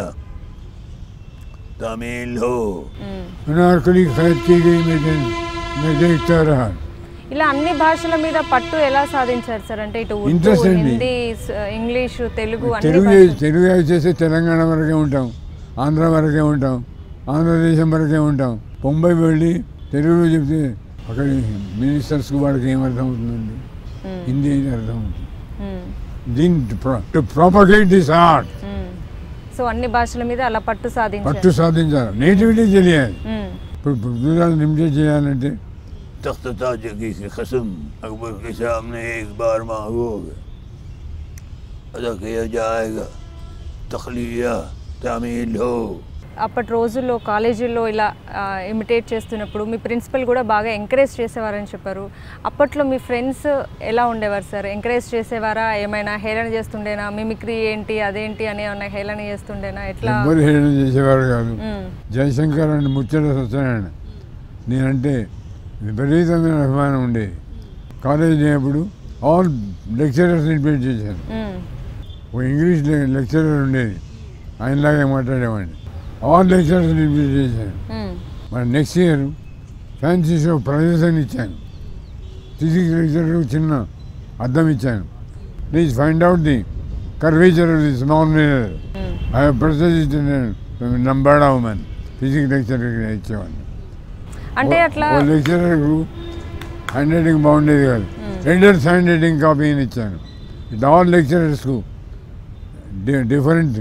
तमिल हो మ్మ్. अनारकली खैद की गई मैं देख मैं देखता रहा ఇలా అన్ని భాషల మీద పట్టు ఎలా సాధించారు సార్ అంటే ఇటు ఉర్దూ Interest అండి. హిందీ స- ఇంగ్లీషు తెలుగు అన్ని తెలుగు భాషలు. తెలుగు చేస్తే తెలంగాణ వరకే ఉంటాం ఆంధ్ర వరకే ఉంటాం ఆంధ్రదేశం వరకే ఉంటాం బొంబాయి వెళ్ళి తెలుగులో చెప్తే అక్కడ మినిస్టర్స్కి వాడికి ఏం అర్థం అవుతుందండి మ్మ్. హిందీ అయితే అర్థం అవుతుంది మ్మ్. దీని to propagate this art hmm. So అన్ని భాషల మీద అలా పట్టు పట్టు సాధించారు సాధించాలి నేటివిటీ తెలియాలి మ్మ్. ఇప్పుడు పృథ్వీరాజ్ ఇమిటేట్ చేయాలంటే तख्त ताज की कसम अकबर के सामने एक बार महबूब अदा किया जाएगा तखलिया तामील हो అప్పటి రోజుల్లో కాలేజీల్లో ఇలా ఇమిటేట్ చేస్తున్నప్పుడు మీ ప్రిన్సిపల్ కూడా బాగా ఎంకరేజ్ చేసేవారని చెప్పారు అప్పట్లో మీ ఫ్రెండ్స్ ఎలా ఉండేవారు సార్ ఎంకరేజ్ చేసేవారా ఏమైనా హేళన చేస్తుండేనా మిమిక్రీ ఏంటి అదేంటి అని ఏమైనా హేళన చేస్తుండేనా ఎట్లా ఎవ్వరు హేళన చేసేవారు కాదు మ్మ్. జయశంకర్ అని ముచ్చట సత్యనారాయణ నేనంటే విపరీతమైన అభిమానం ఉండేది కాలేజ్ లేనప్పుడు ఆల్ లెక్చరర్స్ ఇన్వైట్ చేశాను మ్మ్. ఒక ఇంగ్లీష్ లె- లెక్చరర్ ఉండేది ఆయనలాగే మాట్లాడేవాడిని ఆల్ లెక్చరర్స్ ఇన్వైట్ చేశాను మ్మ్. మరి నెక్స్ట్ ఇయర్ ఫ్యాన్సీ షో ప్రదర్శన ఇచ్చాను ఫిజిక్స్ లెక్చర్ చిన్న అద్దం ఇచ్చాను please find out the curvature of the small mirror hmm. I process numbered women physics lecture ఇచ్చేవాడిని అంటే అట్లా ఓ లెక్చరర్కు హ్యాండ్ రైటింగ్ బాగుండేది కాదు రీడర్స్ హ్యాండ్ రైటింగ్ కాపీని ఇచ్చాను ఇట్ ఆల్ లెక్చరర్స్కు డిఫరెంట్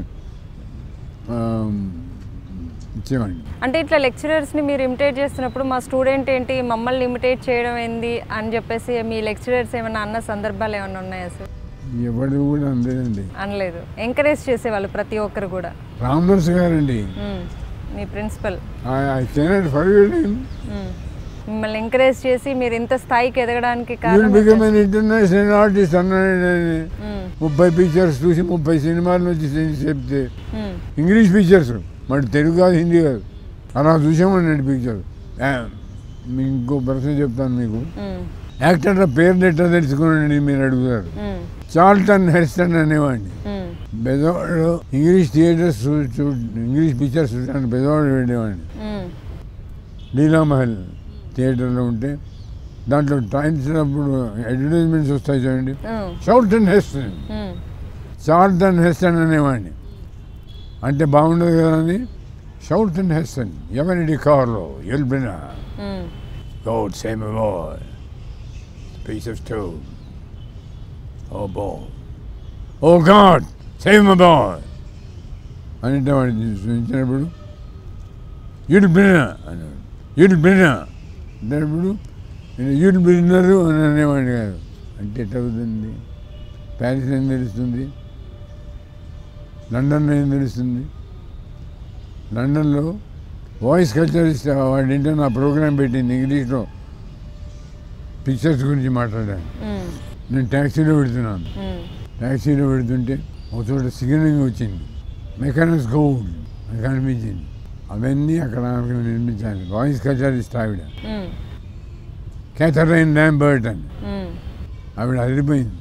ఇచ్చేవాడిని అంటే ఇట్లా లెక్చరర్స్ని మీరు ఇమిటేట్ చేస్తున్నప్పుడు మా స్టూడెంట్ ఏంటి మమ్మల్ని ఇమిటేట్ చేయడం ఏంది అని చెప్పేసి మీ లెక్చరర్స్ ఏమైనా అన్న సందర్భాలు ఏమైనా ఉన్నాయా సార్ ఎవరు కూడా అందేనండి అనలేదు ఎంకరేజ్ చేసేవాళ్ళు ప్రతి ఒక్కరు కూడా రామదాస్ గారండి మ్మ్. మీ principal I cannot forget him మిమ్మల్ని ఎంకరేజ్ చేసి మీరు ఇంత స్థాయికి ఎదగడానికి యూల్ కారణం బికమ్ అన్ ఇంటర్నేషనల్ ఆర్టిస్ట్ అన్నాడు మ్మ్. ముప్పై పిక్చర్స్ చూసి ముప్పై సినిమాల నుంచి చెప్తే మ్మ్. ఇంగ్లీష్ పిక్చర్స్ మరి తెలుగు కాదు హిందీ కాదు అలా చూసామన్నాడు పిక్చర్ మీ ఇంకో ప్రశ్న చెప్తాను మీకు మ్మ్. యాక్టర్ల పేర్లు ఎట్లా తెలుసుకున్నాడని మీరు అడుగుతారు మ్మ్. చార్ల్టన్ హెర్స్టన్ అనేవాడిని మ్మ్. బెజవాడలో ఇంగ్లీష్ థియేటర్స్ చూ చూ ఇంగ్లీష్ పిక్చర్స్ చూసాను బెజవాడ వెళ్ళేవాడిని మ్మ్. లీలామహల్ థియేటర్లో ఉంటే దాంట్లో టైమ్స్ అప్పుడు అడ్వర్టైజ్మెంట్స్ వస్తాయి చూడండి మ్మ్. షౌల్టన్ హెస్టన్ మ్మ్. చార్ల్టన్ హెస్టన్ అనేవాడిని అంటే బాగుండదు కదా అని షౌల్టన్ హెస్టన్ ఎవరిడి కార్లో ఎల్బినా మ్మ్. God save my boy. Piece of stone. Oh boy. Oh God, save my boy. అంటే వాడు చూసినప్పుడు యూడ్ బిన్నా అన్నాడు యూడ్ బిన్నా అంటేప్పుడు యూడ్ బిన్నరు అని అనేవాడిని కాదు అంటే ఎట్లా అవుతుంది ప్యారిస్ ఏం తెలుస్తుంది లండన్ ఏం తెలుస్తుంది లండన్లో వాయిస్ కల్చరిస్ట్ వాడు ఏంటో నా ప్రోగ్రామ్ పెట్టింది ఇంగ్లీష్లో పిక్చర్స్ గురించి మాట్లాడాను మ్మ్. నేను ట్యాక్సీలో పెడుతున్నాను మ్మ్. ట్యాక్సీలో పెడుతుంటే ఒక చోట సిగ్నలింగ్ వచ్చింది మెకానిక్స్ గోల్డ్ అని కనిపించింది అవన్నీ అక్కడ ఆమెకు నిర్మించాను వాయిస్ కల్చరిస్ట్ ఆవిడ మ్మ్. క్యాథరైన్ ల్యాంబర్ట్ అని మ్మ్. ఆవిడ అదిరిపోయింది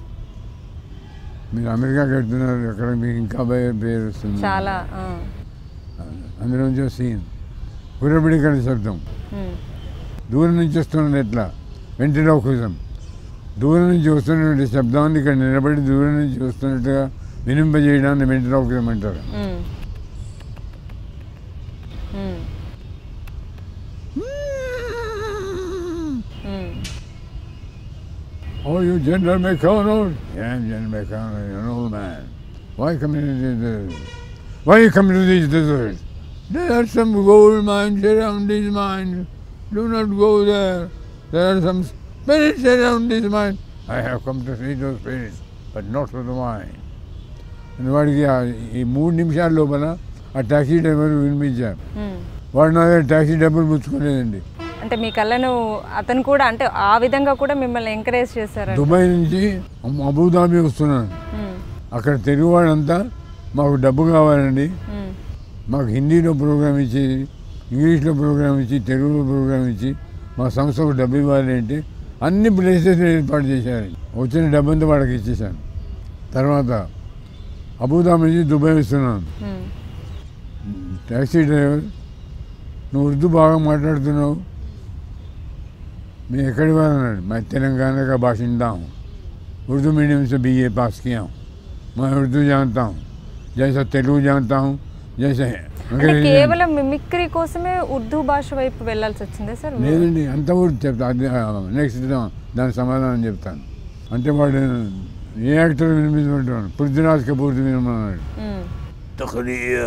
మీరు అమెరికాకి వెళ్తున్నారు అక్కడ మీకు ఇంకా భయ పేరు వస్తుంది చాలా ఆ. అందులో నుంచి సీన్ కురబిడికల శబ్దం మ్మ్. దూరం నుంచి వస్తున్నది ఎట్లా వెంటిలోకిజం దూరం నుంచి వస్తున్నటువంటి శబ్దాన్ని ఇక్కడ నిలబడి దూరం నుంచి వస్తున్నట్టుగా వినింపజేయడాన్ని వెంటిలోకిజం అంటారు మ్మ్. మ్మ్. మ్మ్. Oh, you General McConnell? Yeah, I'm General McConnell. You're an old man. Why come into the desert? Why you come to these deserts? There are some gold mines around these mines. Do not go there. There are some spirits around these mines. I have come to see those spirits, but not for the wine. And వాడికి ఆ- ఈ మూడు నిమిషాల లోపల ఆ ట్యాక్సీ డ్రైవర్ వినిపించారు మ్మ్. వాడు నా దగ్గర ట్యాక్సీ డబ్బులు పుచ్చుకోలేదండి అంటే మీ కళ్ళను అతను కూడా అంటే ఆ విధంగా కూడా మిమ్మల్ని ఎంకరేజ్ చేశారు దుబాయ్ నుంచి అబుదాబి వస్తున్నాను అక్కడ తెలుగు వాళ్ళంతా మాకు డబ్బు కావాలండి మాకు హిందీలో ప్రోగ్రామ్ ఇచ్చి ఇంగ్లీష్లో ప్రోగ్రామ్ ఇచ్చి తెలుగులో ప్రోగ్రామ్ ఇచ్చి మా సంస్థకు డబ్బు ఇవ్వాలి అంటే అన్ని ప్లేసెస్ ఏర్పాటు చేశారు వచ్చిన డబ్బంతా వాళ్ళకి ఇచ్చేసాను తర్వాత అబుదాబి నుంచి దుబాయ్ వస్తున్నాను ట్యాక్సీ డ్రైవర్ నువ్వు ఉర్దూ బాగా మాట్లాడుతున్నావు मैं इकड़ी बार मैं तेलंगाना का बाशिंदा हूँ उर्दू मीडियम से बी ए पास किया हूँ मैं उर्दू जानता हूँ जैसा तेलुगु जानता हूँ जैसे అంటే కేవలం మిమిక్రీ కోసమే ఉర్దూ భాష వైపు వెళ్ళాల్సి వచ్చిందే సార్ లేదండి అంత ఊరు చెప్తా అది నెక్స్ట్ దాని సమాధానం చెప్తాను అంటే వాడు ఏ యాక్టర్ వినిపించమంటాను పృథ్వీరాజ్ కపూర్ వినమన్నాడు మ్మ్. तखलिया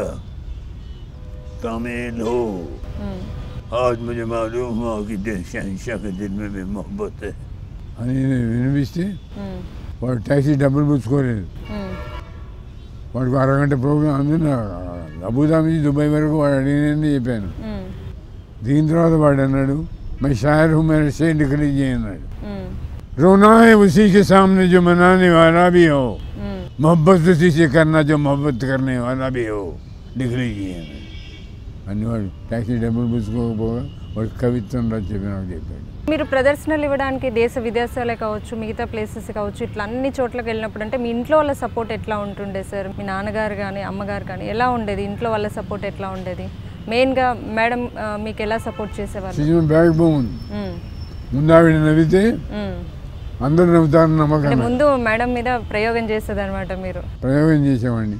तामील हो మ్మ్. आज मुझे मालूम हुआ कि दिल शहनशाह के दिल में भी मोहब्बत है అని వినిపిస్తే మ్మ్. వాడు ట్యాక్సీ డబ్బులు పుచ్చుకోలేదు మ్మ్. వాడికి అరగంట ప్రోగ్రామ్ అందిన అబుదాబి నుంచి దుబాయ్ వరకు వాడు అడిగినని చెప్పాను మ్మ్. దీని తర్వాత వాడు అన్నాడు మై షాయర్ హూ మేరే షే లిఖ लीजिए అన్నాడు మ్మ్. रोना है उसी के सामने जो मनाने वाला भी हो మ్మ్. मोहब्बत उसी से करना जो मोहब्बत करने वाला भी हो लिख लीजिए అన్నాడు. అని వాడు ట్యాక్సీ డబ్బులు పుచ్చుకోకపోగా వాడు కవిత్వం రాసి చెప్పి నాకు చెప్పాడు మీరు ప్రదర్శనలు ఇవ్వడానికి దేశ విదేశాలే కావచ్చు మిగతా ప్లేసెస్ కావచ్చు ఇట్లా అన్ని చోట్లకి వెళ్ళినప్పుడు అంటే మీ ఇంట్లో వాళ్ళ సపోర్ట్ ఎట్లా ఉంటుండే సార్ మీ నాన్నగారు కానీ అమ్మగారు కానీ ఎలా ఉండేది ఇంట్లో వాళ్ళ సపోర్ట్ ఎట్లా ఉండేది మెయిన్గా మేడం ఆ, మీకు ఎలా సపోర్ట్ చేసేవాళ్ళు సినిమా బ్యాక్ బోన్ మ్మ్. ముందు ఆవిడ నవ్వితే మ్మ్. అందరూ నవ్వుతారని అంటే నమ్మకం ముందు మేడం మీద ప్రయోగం చేసేది అనమాట మీరు ప్రయోగం చేసేవాడిని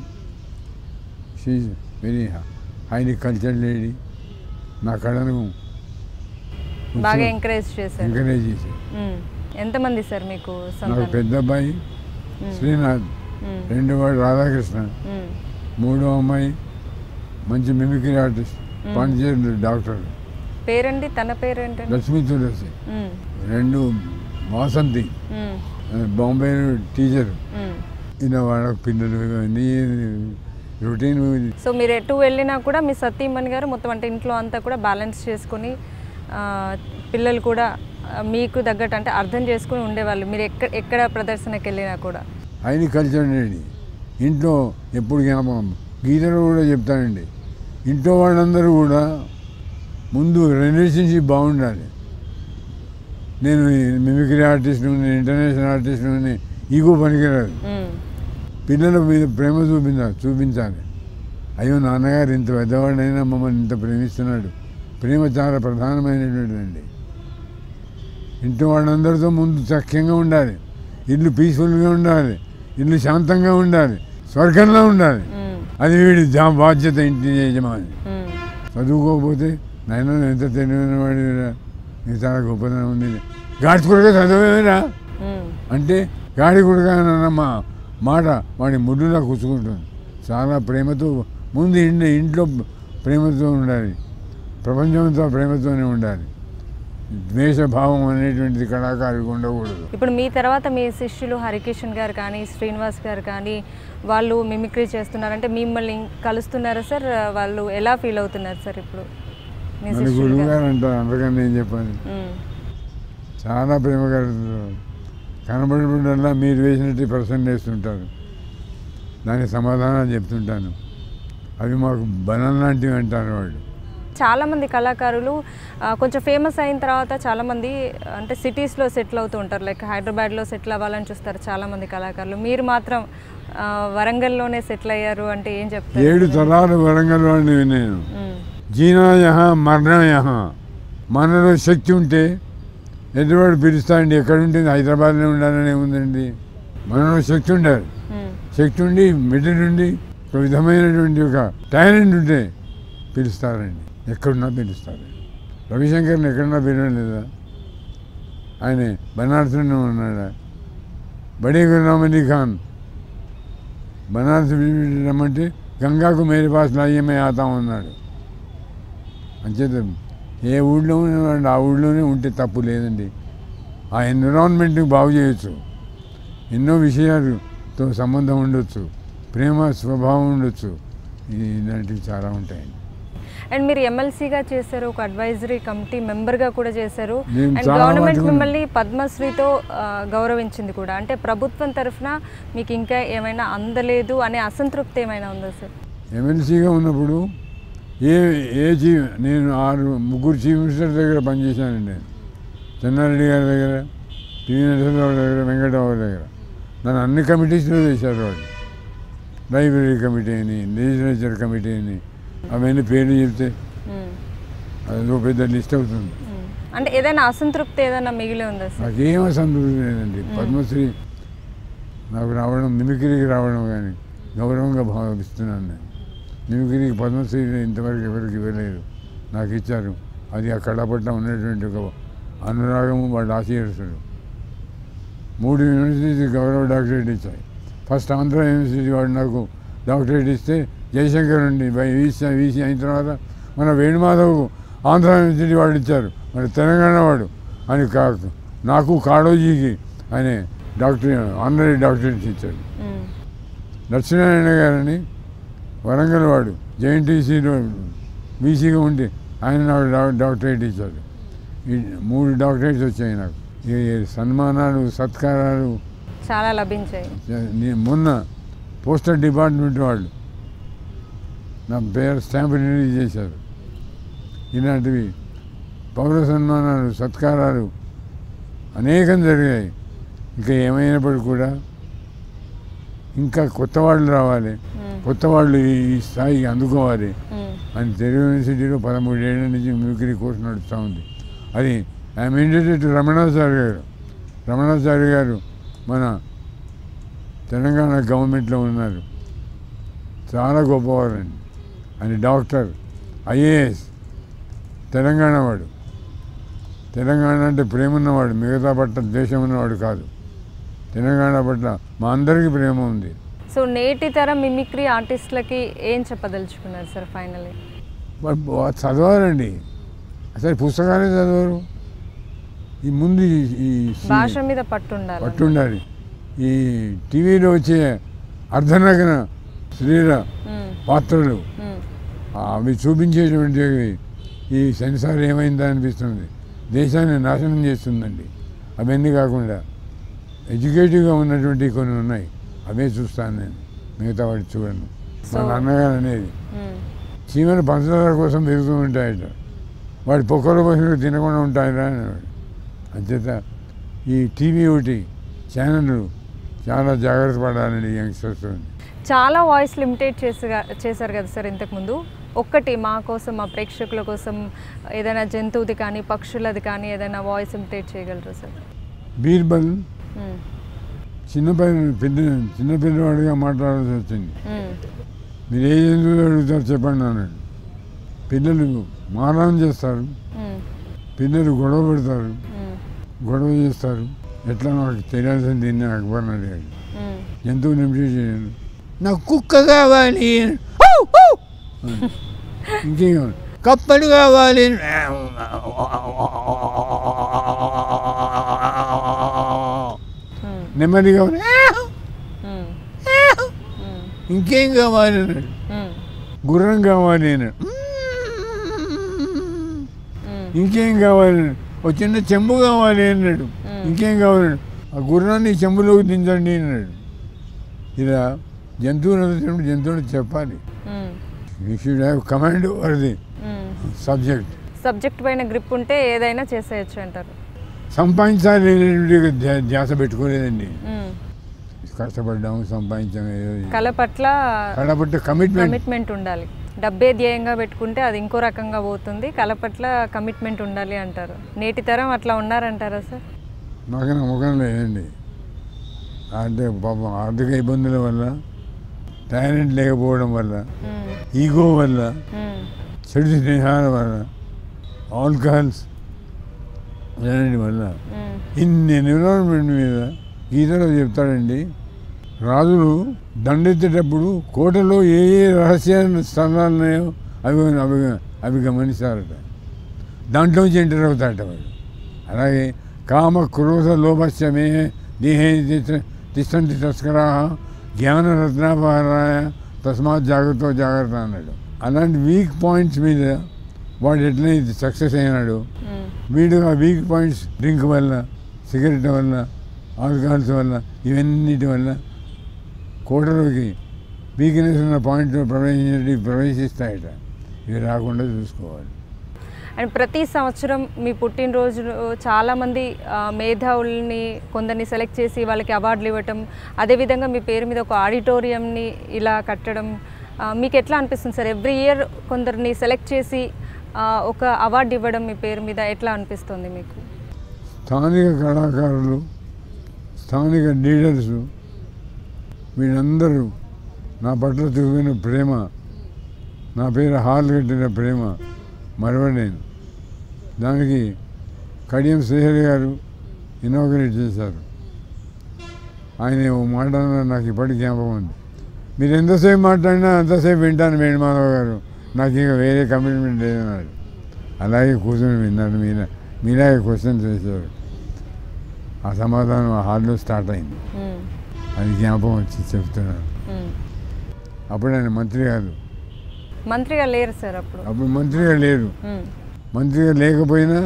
she very highly culture lady నా కళను బాగా ఎంకరేజ్ చేశారు ఎంకరేజ్ చేసి మ్మ్. ఎంతమంది సార్ మీకు నాకు సంతానం పెద్ద అబ్బాయి శ్రీనాథ్ మ్మ్. రెండో వాడు రాధాకృష్ణ మ్మ్. మూడో అమ్మాయి మంచి మిమిక్రీ ఆర్టిస్ట్ పాండిచేరి డాక్టర్ పేరండి తన పేరేంటండి లక్ష్మీ తులసి మ్మ్. రెండు వాసంతి మ్మ్. బాంబే టీచర్ మ్మ్. ఇలా వాళ్ళ పిల్లలు ఇవన్నీ రొటీన్ సో మీరు ఎటు వెళ్ళినా కూడా మీ సతీమణి గారు మొత్తం అంటే ఇంట్లో అంతా కూడా బ్యాలెన్స్ చేసుకుని ఆ, పిల్లలు కూడా ఆ, మీకు తగ్గట్టు అంటే అర్థం చేసుకుని ఉండేవాళ్ళు మీరు ఎక్కడ ఎక్కడ ప్రదర్శనకి వెళ్ళినా కూడా హైలీ కల్చర్ లేడీ ఇంట్లో ఎప్పుడు జ్ఞాపకం గీతలో కూడా చెప్తానండి ఇంట్లో వాళ్ళందరూ కూడా ముందు రిలేషన్షిప్ బాగుండాలి నేను మిమిక్రీ ఆర్టిస్టు నేను ఇంటర్నేషనల్ ఆర్టిస్టు ఈగో పనికిరాదు మ్మ్. పిల్లల మీద ప్రేమ చూపించాలి చూపించాలి అయ్యో నాన్నగారు ఇంత పెద్దవాడైనా మమ్మల్ని ఇంత ప్రేమిస్తున్నాడు ప్రేమ చాలా ప్రధానమైనటువంటిదండి ఇంటి వాళ్ళందరితో ముందు సఖ్యంగా ఉండాలి ఇల్లు పీస్ఫుల్గా ఉండాలి ఇల్లు శాంతంగా ఉండాలి స్వర్గంలో ఉండాలి మ్మ్. అది వీడి జా బాధ్యత ఇంటి యజమాని మ్మ్. చదువుకోకపోతే నాయన నువ్వు ఎంత తెలివైన వాడి నీకు చాలా గొప్పదనం ఉంది గాడ్చుకోగా చదివేరా మ్మ్. అంటే గాడి కొడుక అన్న మా మాట వాడి ముడ్డులా కూర్చుకుంటుంది చాలా ప్రేమతో ముందు ఇంటి ఇంట్లో ప్రేమతో ఉండాలి ప్రపంచంతో ప్రేమతోనే ఉండాలి ద్వేషభావం అనేటువంటిది కళాకారుడికి ఉండకూడదు ఇప్పుడు మీ తర్వాత మీ శిష్యులు హరికిషన్ గారు కానీ శ్రీనివాస్ గారు కానీ వాళ్ళు మిమిక్రీ చేస్తున్నారంటే మిమ్మల్ని కలుస్తున్నారా సార్ వాళ్ళు ఎలా ఫీల్ అవుతున్నారు సార్ ఇప్పుడు మీ మన శిష్యులు గురువు గారు? గారు అంటారు అందుకని నేను చెప్పాను మ్మ్. చాలా ప్రేమ కలుగుతున్నారు కనబడినప్పుడల్లా మీరు వేసినట్టు ప్రసన్న వేస్తుంటారు దానికి సమాధానాలు చెప్తుంటాను అవి మాకు బలం లాంటివి అంటారు వాళ్ళు చాలా మంది కళాకారులు ఆ, కొంచెం ఫేమస్ అయిన తర్వాత చాలా మంది అంటే సిటీస్లో సెటిల్ అవుతూ ఉంటారు లైక్ హైదరాబాద్లో సెటిల్ అవ్వాలని చూస్తారు చాలా మంది కళాకారులు మీరు మాత్రం ఆ, వరంగల్లోనే సెటిల్ అయ్యారు అంటే ఏం చెప్తారు ఏడు తరాలు వరంగల్ వాడిని నేను మ్మ్. జీనా యహా మరణ యహా మనలో శక్తి ఉంటే ఎదురువాడు పిలుస్తాడండి ఎక్కడ ఉంటుంది హైదరాబాద్లో ఉండాలని ఏముందండి మనలో శక్తి ఉండాలి మ్మ్. శక్తి ఉండి మిడిల్ ఉండి ఒక విధమైనటువంటి ఒక టాలెంట్ ఉంటే పిలుస్తారండి ఎక్కడున్నా పిలుస్తారు రవిశంకర్ని ఎక్కడున్నా పిలవలేదా ఆయన బనారస్లోనే ఉన్నాడా బడే గులాం అలీ ఖాన్ బనారస్ రమ్మంటే గంగాకు మేరే పాస్ లాయ్యమే ఆతా ఉన్నాడు అంచేత ఏ ఊళ్ళో ఉన్నవాడు ఆ ఊళ్ళోనే ఉంటే తప్పు లేదండి ఆ ఎన్విరాన్మెంట్ని బాగు చేయొచ్చు ఎన్నో విషయాలతో సంబంధం ఉండొచ్చు ప్రేమ స్వభావం ఉండొచ్చు ఇలాంటివి చాలా ఉంటాయండి అండ్ మీరు ఎమ్మెల్సీగా చేశారు ఒక అడ్వైజరీ కమిటీ మెంబర్గా కూడా చేశారు నేను అండ్ చాలా గవర్నమెంట్ మటుకు- మిమ్మల్ని పద్మశ్రీతో ఆ, గౌరవించింది కూడా అంటే ప్రభుత్వం తరఫున మీకు ఇంకా ఏమైనా అందలేదు అనే అసంతృప్తి ఏమైనా ఉందా సార్ ఎమ్మెల్సీగా ఉన్నప్పుడు ఏ ఏ చీఫ్ నేను ఆరు ముగ్గురు చీఫ్ మినిస్టర్ దగ్గర పనిచేశానండి నేను చెన్నారెడ్డి గారి దగ్గర పివి నరసింహరావు దగ్గర వెంకటరావు దగ్గర నన్ను అన్ని కమిటీస్లో వేశారు వాళ్ళు లైబ్రరీ కమిటీ అని లెజిస్లేచర్ కమిటీ అని అవన్నీ పేర్లు చెప్తే మ్మ్. అదో పెద్ద లిస్ట్ అవుతుంది మ్మ్. అంటే ఏదైనా అసంతృప్తి ఏదైనా మిగిలి ఉందా సార్ నాకేం అసంతృప్తి లేదండి పద్మశ్రీ నాకు రావడం మిమిక్రీకి రావడం కానీ గౌరవంగా భావిస్తున్నాను నేను మిమిక్రీకి పద్మశ్రీ ఇంతవరకు ఎవరికి ఇవ్వలేదు నాకు ఇచ్చారు అది ఆ కళపట్ల ఉన్నటువంటి ఒక అనురాగము వాళ్ళ ఆశీర్సుడు మూడు యూనివర్సిటీ గౌరవ డాక్టరేట్ ఇచ్చాయి ఫస్ట్ ఆంధ్ర యూనివర్సిటీ వాడు నాకు డాక్టరేట్ ఇస్తే జయశంకర్ ఉండి వీసీ వీసీ అయిన తర్వాత మన వేణుమాధవ్ ఆంధ్ర యూనివర్సిటీ వాడు ఇచ్చారు మన తెలంగాణ వాడు అని కా నాకు కాడోజీకి ఆయన డాక్టర్ ఆనరీ డాక్టరేట్ ఇచ్చాడు మ్మ్. లక్ష్మీనారాయణ గారని వరంగల్ వాడు జేఎన్టీసీలో బీసీగా ఉండి ఆయన నాకు డా- డాక్టరేట్ ఇచ్చాడు ఈ మూడు డాక్టరేట్స్ వచ్చాయి నాకు ఈ సన్మానాలు సత్కారాలు చాలా లభించాయి నే- మొన్న పోస్టల్ డిపార్ట్మెంట్ వాళ్ళు నా పేరు స్టాంప్ రిలీజ్ చేశారు ఇలాంటివి పౌర సన్మానాలు సత్కారాలు అనేకం జరిగాయి ఇంకా ఏమైనప్పటికీ కూడా ఇంకా కొత్త వాళ్ళు రావాలి మ్మ్. కొత్త వాళ్ళు ఈ ఈ స్థాయికి అందుకోవాలి మ్మ్. అని తెలుగు యూనివర్సిటీలో పదమూడేళ్ల నుంచి మ్యూక్రీ కోర్స్ నడుస్తూ ఉంది అది ఐఎమ్ ఇండిటెడ్ రమణాచారి గారు రమణాచారి గారు మన తెలంగాణ గవర్నమెంట్లో ఉన్నారు చాలా గొప్పవారండి అని డాక్టర్ ఐఏఎస్ తెలంగాణ వాడు తెలంగాణ అంటే ప్రేమ ఉన్నవాడు మిగతా పట్ల ద్వేషం ఉన్నవాడు కాదు తెలంగాణ పట్ల మా అందరికీ ప్రేమ ఉంది సో నేటి తరం మిమిక్రీ ఆర్టిస్టులకి ఏం చెప్పదలుచుకున్నారు సార్ ఫైనల్లీ వాడు బా- చదవాలండి అసలు పుస్తకాలే చదవరు ఈ ముందు ఈ- ఈ భాష మీద పట్టు ఉండాలి పట్టుండాలి ఈ టీవీలో వచ్చే అర్ధనగ్న స్త్రీల మ్మ్. పాత్రలు మ్మ్. అవి చూపించేటువంటివి ఈ సెన్సార్ ఏమైందా అనిపిస్తుంది దేశాన్ని నాశనం చేస్తుందండి అవన్నీ కాకుండా ఎడ్యుకేటివ్గా ఉన్నటువంటి కొన్ని ఉన్నాయి అవే చూస్తాను నేను మిగతా వాటి చూడను మా So- నాన్నగారు అనేది మ్మ్. చీమలు పంచదార కోసం పెరుగుతూ ఉంటాయట వాడి పొక్కల పశువులు తినకుండా ఉంటాయరా అనేవాడు అంచేత ఈ టీవీ ఒకటి ఛానళ్ళు చాలా జాగ్రత్త పడాలండి యంగ్స్టర్స్ చాలా వాయిస్ లిమిటేట్ చేసి చేశారు కదా సార్ ఇంతకుముందు ఒక్కటి మా కోసం మా ప్రేక్షకుల కోసం ఏదైనా జంతువుది కానీ పక్షులది కానీ ఏదైనా వాయిస్ ఇమిటేట్ చేయగలరా సార్ బీర్బల్ మ్మ్. చిన్నపిల్ల పెద్ద చిన్నపిల్లవాడిగా మాట్లాడాల్సి వచ్చింది మ్మ్. మీరు ఏ జంతువులు అడుగుతారు చెప్పండి అన్నాడు పిల్లలు మారం చేస్తారు మ్మ్. పిల్లలు గొడవ పెడతారు మ్మ్. గొడవ చేస్తారు ఎట్లా నాకు తెలియాల్సింది దీన్ని అక్బర్ అడిగాడు మ్మ్. జంతువు నిమిషం చేయండి నాకు కుక్క కావాలి ఇంకేం కావాలి? కప్పలు కావాలి మ్మ్. నెమ్మది కావాలి మ్మ్. మ్మ్. ఇంకేం కావాలి అన్నాడు మ్మ్. గుర్రం కావాలి అన్నాడు మ్మ్. ఇంకేం కావాలి అన్నాడు. ఒక చిన్న చెంబు కావాలి అన్నాడు మ్మ్. ఇంకేం కావాలి అన్నాడు. ఆ గుర్రాన్ని ఈ చెంబులోకి దించండి అన్నాడు ఇలా జంతువులు వచ్చినప్పుడు జంతువులు చెప్పాలి మ్మ్. You should have command over the hmm. Subject subject పైన గ్రిప్ ఉంటే ఏదైనా చేసేయచ్చు అంటారు సంపాదించాలి అనేటువంటి ధ్యా- ధ్యాస పెట్టుకోలేదండి మ్మ్. కష్టపడ్డాము సంపాదించాము ఏదో ఇది. కళ పట్ల కడపట్టు కమిట్మెంట్ కమిట్మెంట్ ఉండాలి డబ్బే ధ్యేయంగా పెట్టుకుంటే అది ఇంకో రకంగా పోతుంది కళ పట్ల కమిట్మెంట్ ఉండాలి అంటారు నేటి తరం అట్లా ఉన్నారంటారా సార్ నాకు నమ్మకం లేదండి అంటే పాపం ఆర్థిక ఇబ్బందుల వల్ల టాలెంట్ లేకపోవడం వల్ల మ్మ్. ఈగో వల్ల మ్మ్. చెడు స్నేహాల వల్ల ఆల్కహాల్స్ ఇలాంటి వల్ల మ్మ్. ఇన్ని ఎన్విరాన్మెంట్ మీద గీతలో చెప్తాడండి రాజులు దండెత్తేటప్పుడు కోటలో ఏ ఏ రహస్య స్థలాలు ఉన్నాయో అవి అవి అవి గమనిస్తారట దాంట్లోంచి ఎంటర్ అవుతారట వాడు అలాగే కామ క్రోధ లోభస్యమే దేహే తిష్టంతి తస్కరా జ్ఞాన రత్నాపహారాయ తస్మాత్ జాగ్రత్త జాగ్రత్త అన్నాడు అలాంటి వీక్ పాయింట్స్ మీద వాడు ఎట్లయితే సక్సెస్ అయినాడు మ్మ్. వీడు ఆ వీక్ పాయింట్స్ డ్రింక్ వల్ల సిగరెట్ వల్ల ఆల్కహాల్స్ వల్ల ఇవన్నిటి వల్ల కోటలోకి వీక్నెస్ ఉన్న పాయింట్ ప్రవేశించి ప్రవేశిస్తాయట ఇవి రాకుండా చూసుకోవాలి అండ్ ప్రతి సంవత్సరం మీ పుట్టినరోజు చాలామంది ఆ, మేధావుల్ని కొందరిని సెలెక్ట్ చేసి వాళ్ళకి అవార్డులు ఇవ్వటం అదేవిధంగా మీ పేరు మీద ఒక ఆడిటోరియంని ఇలా కట్టడం ఆ, మీకు ఎట్లా అనిపిస్తుంది సార్ ఎవ్రీ ఇయర్ కొందరిని సెలెక్ట్ చేసి ఆ, ఒక అవార్డు ఇవ్వడం మీ పేరు మీద ఎట్లా అనిపిస్తుంది మీకు స్థానిక కళాకారులు స్థానిక లీడర్స్ వీళ్ళందరూ నా పట్ల చూపిన ప్రేమ నా పేరు హాల్ కట్టిన ప్రేమ మరవలేను దానికి కడియం శ్రీహరి గారు ఇనాగరేట్ చేశారు ఆయన ఓ మాట అన్నారు నాకు ఇప్పటికి జ్ఞాపకం ఉంది మీరు ఎంతసేపు మాట్లాడినా అంతసేపు వింటాను వేణుమాధవ్ గారు నాకు ఇక వేరే కమిట్మెంట్ లేదన్నాడు అలాగే కూర్చొని విన్నాను మీర మీలాగే క్వశ్చన్స్ వేశారు ఆ సమాధానం ఆ హాల్లో స్టార్ట్ అయింది మ్మ్. అది జ్ఞాపకం వచ్చి చెప్తున్నాను మ్మ్. అప్పుడు ఆయన మంత్రి కాదు మంత్రిగా లేరు సార్ అప్పుడు అప్పుడు మంత్రిగా లేరు మ్మ్. మంత్రిగా లేకపోయినా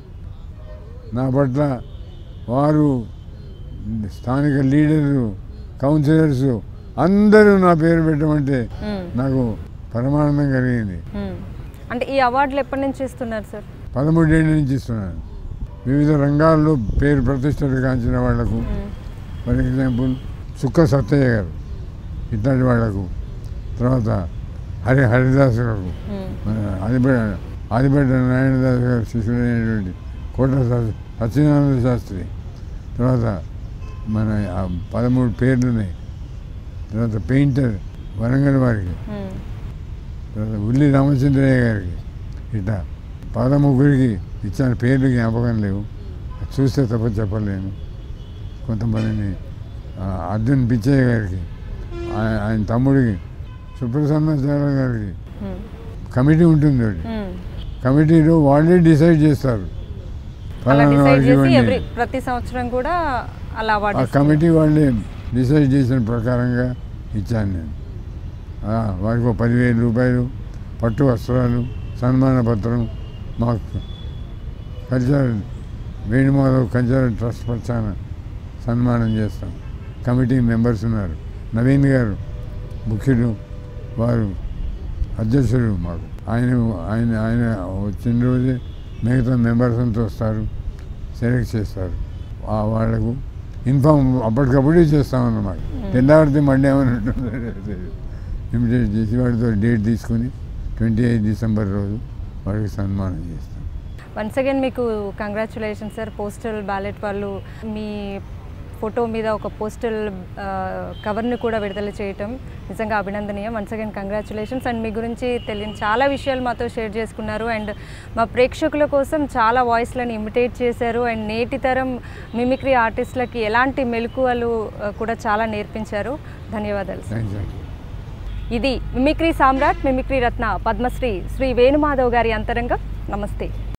నా పట్ల వారు స్థానిక లీడర్లు కౌన్సిలర్స్ అందరూ నా పేరు పెట్టమంటే మ్మ్. నాకు పరమానందం కలిగింది మ్మ్. అంటే ఈ అవార్డులు ఎప్పటి నుంచి ఇస్తున్నారు సార్ పదమూడేళ్ళ నుంచి ఇస్తున్నాను వివిధ రంగాల్లో పేరు ప్రతిష్టలు కాంచిన వాళ్లకు మ్మ్. ఫర్ ఎగ్జాంపుల్ సుక్క సత్తయ్య గారు ఇట్లాంటి వాళ్లకు తర్వాత హరి హరిదాసులకు మ్మ్. మన ఆదిపేట ఆదిపేట నారాయణదాస్ గారు శిష్యుడైనటువంటి కోట స- సత్యనారాయణ శాస్త్రి తర్వాత మన ఆ పదమూడు పేర్లు ఉన్నాయి తర్వాత పెయింటర్ వరంగల్ వారికి మ్మ్. తర్వాత ఉల్లి రామచంద్రయ్య గారికి ఇట్లా పదముగ్గురికి ఇచ్చిన పేర్లు జ్ఞాపకం లేవు అది చూస్తే తప్ప చెప్పలేను కొంతమందిని ఆ, అర్జున్ పిచ్చయ్య గారికి ఆయన ఆయన తమ్ముడికి సుప్రసన్నాచార్య గారికి మ్మ్. కమిటీ ఉంటుంది ఒకటి మ్మ్. కమిటీలో వాళ్ళే డిసైడ్ చేస్తారు అలా ఫలానా డిసైడ్ వాడికి చేసి ఇవ్వండి. ఎవ్రీ ప్రతి సంవత్సరం కూడా అలా అవార్డు ఆ ఇస్తారు. కమిటీ వాళ్ళే డిసైడ్ చేసిన ప్రకారంగా ఇచ్చాను నేను ఆ, వారికి ఒక పదివేల రూపాయలు పట్టు వస్త్రాలు సన్మాన పత్రం మా కల్చరల్ వేణుమాధవ్ కల్చరల్ ట్రస్ట్ పక్షాన సన్మానం చేస్తాం కమిటీ మెంబర్స్ ఉన్నారు నవీన్ గారు ముఖ్యుడు వారు అధ్యక్షుడు మాకు ఆయన ఆయన ఆయన వచ్చిన రోజే మిగతా మెంబర్స్ అంతా వస్తారు సెలెక్ట్ చేస్తారు ఆ వాళ్ళకు ఇన్ఫామ్ అప్పటికప్పుడే చేస్తామన్నమాట తెల్లారితే మళ్ళీ ఏమైనా ఉంటుందో తెలియదు. ఇమిడియేట్ చేసి వాడితో డేట్ తీసుకుని ట్వంటీ ఎయిత్ డిసెంబర్ రోజు వాడికి సన్మానం చేస్తాం వన్స్ అగైన్ మీకు కంగ్రాచులేషన్ సార్ పోస్టల్ బ్యాలెట్ వాళ్ళు మీ ఫోటో మీద ఒక పోస్టల్ కవర్ని కూడా విడుదల చేయటం నిజంగా అభినందనీయం వన్స్ అగైన్ కంగ్రాచులేషన్స్ అండ్ మీ గురించి తెలియని చాలా విషయాలు మాతో షేర్ చేసుకున్నారు అండ్ మా ప్రేక్షకుల కోసం చాలా వాయిస్లను ఇమిటేట్ చేశారు అండ్ నేటి తరం మిమిక్రీ ఆర్టిస్టులకి ఎలాంటి మెలకువలు ఆ, కూడా చాలా నేర్పించారు ధన్యవాదాలు సార్ థ్యాంక్స్ అండి ఇది మిమిక్రీ సామ్రాట్ మిమిక్రీ రత్న పద్మశ్రీ శ్రీ వేణుమాధవ్ గారి అంతరంగం నమస్తే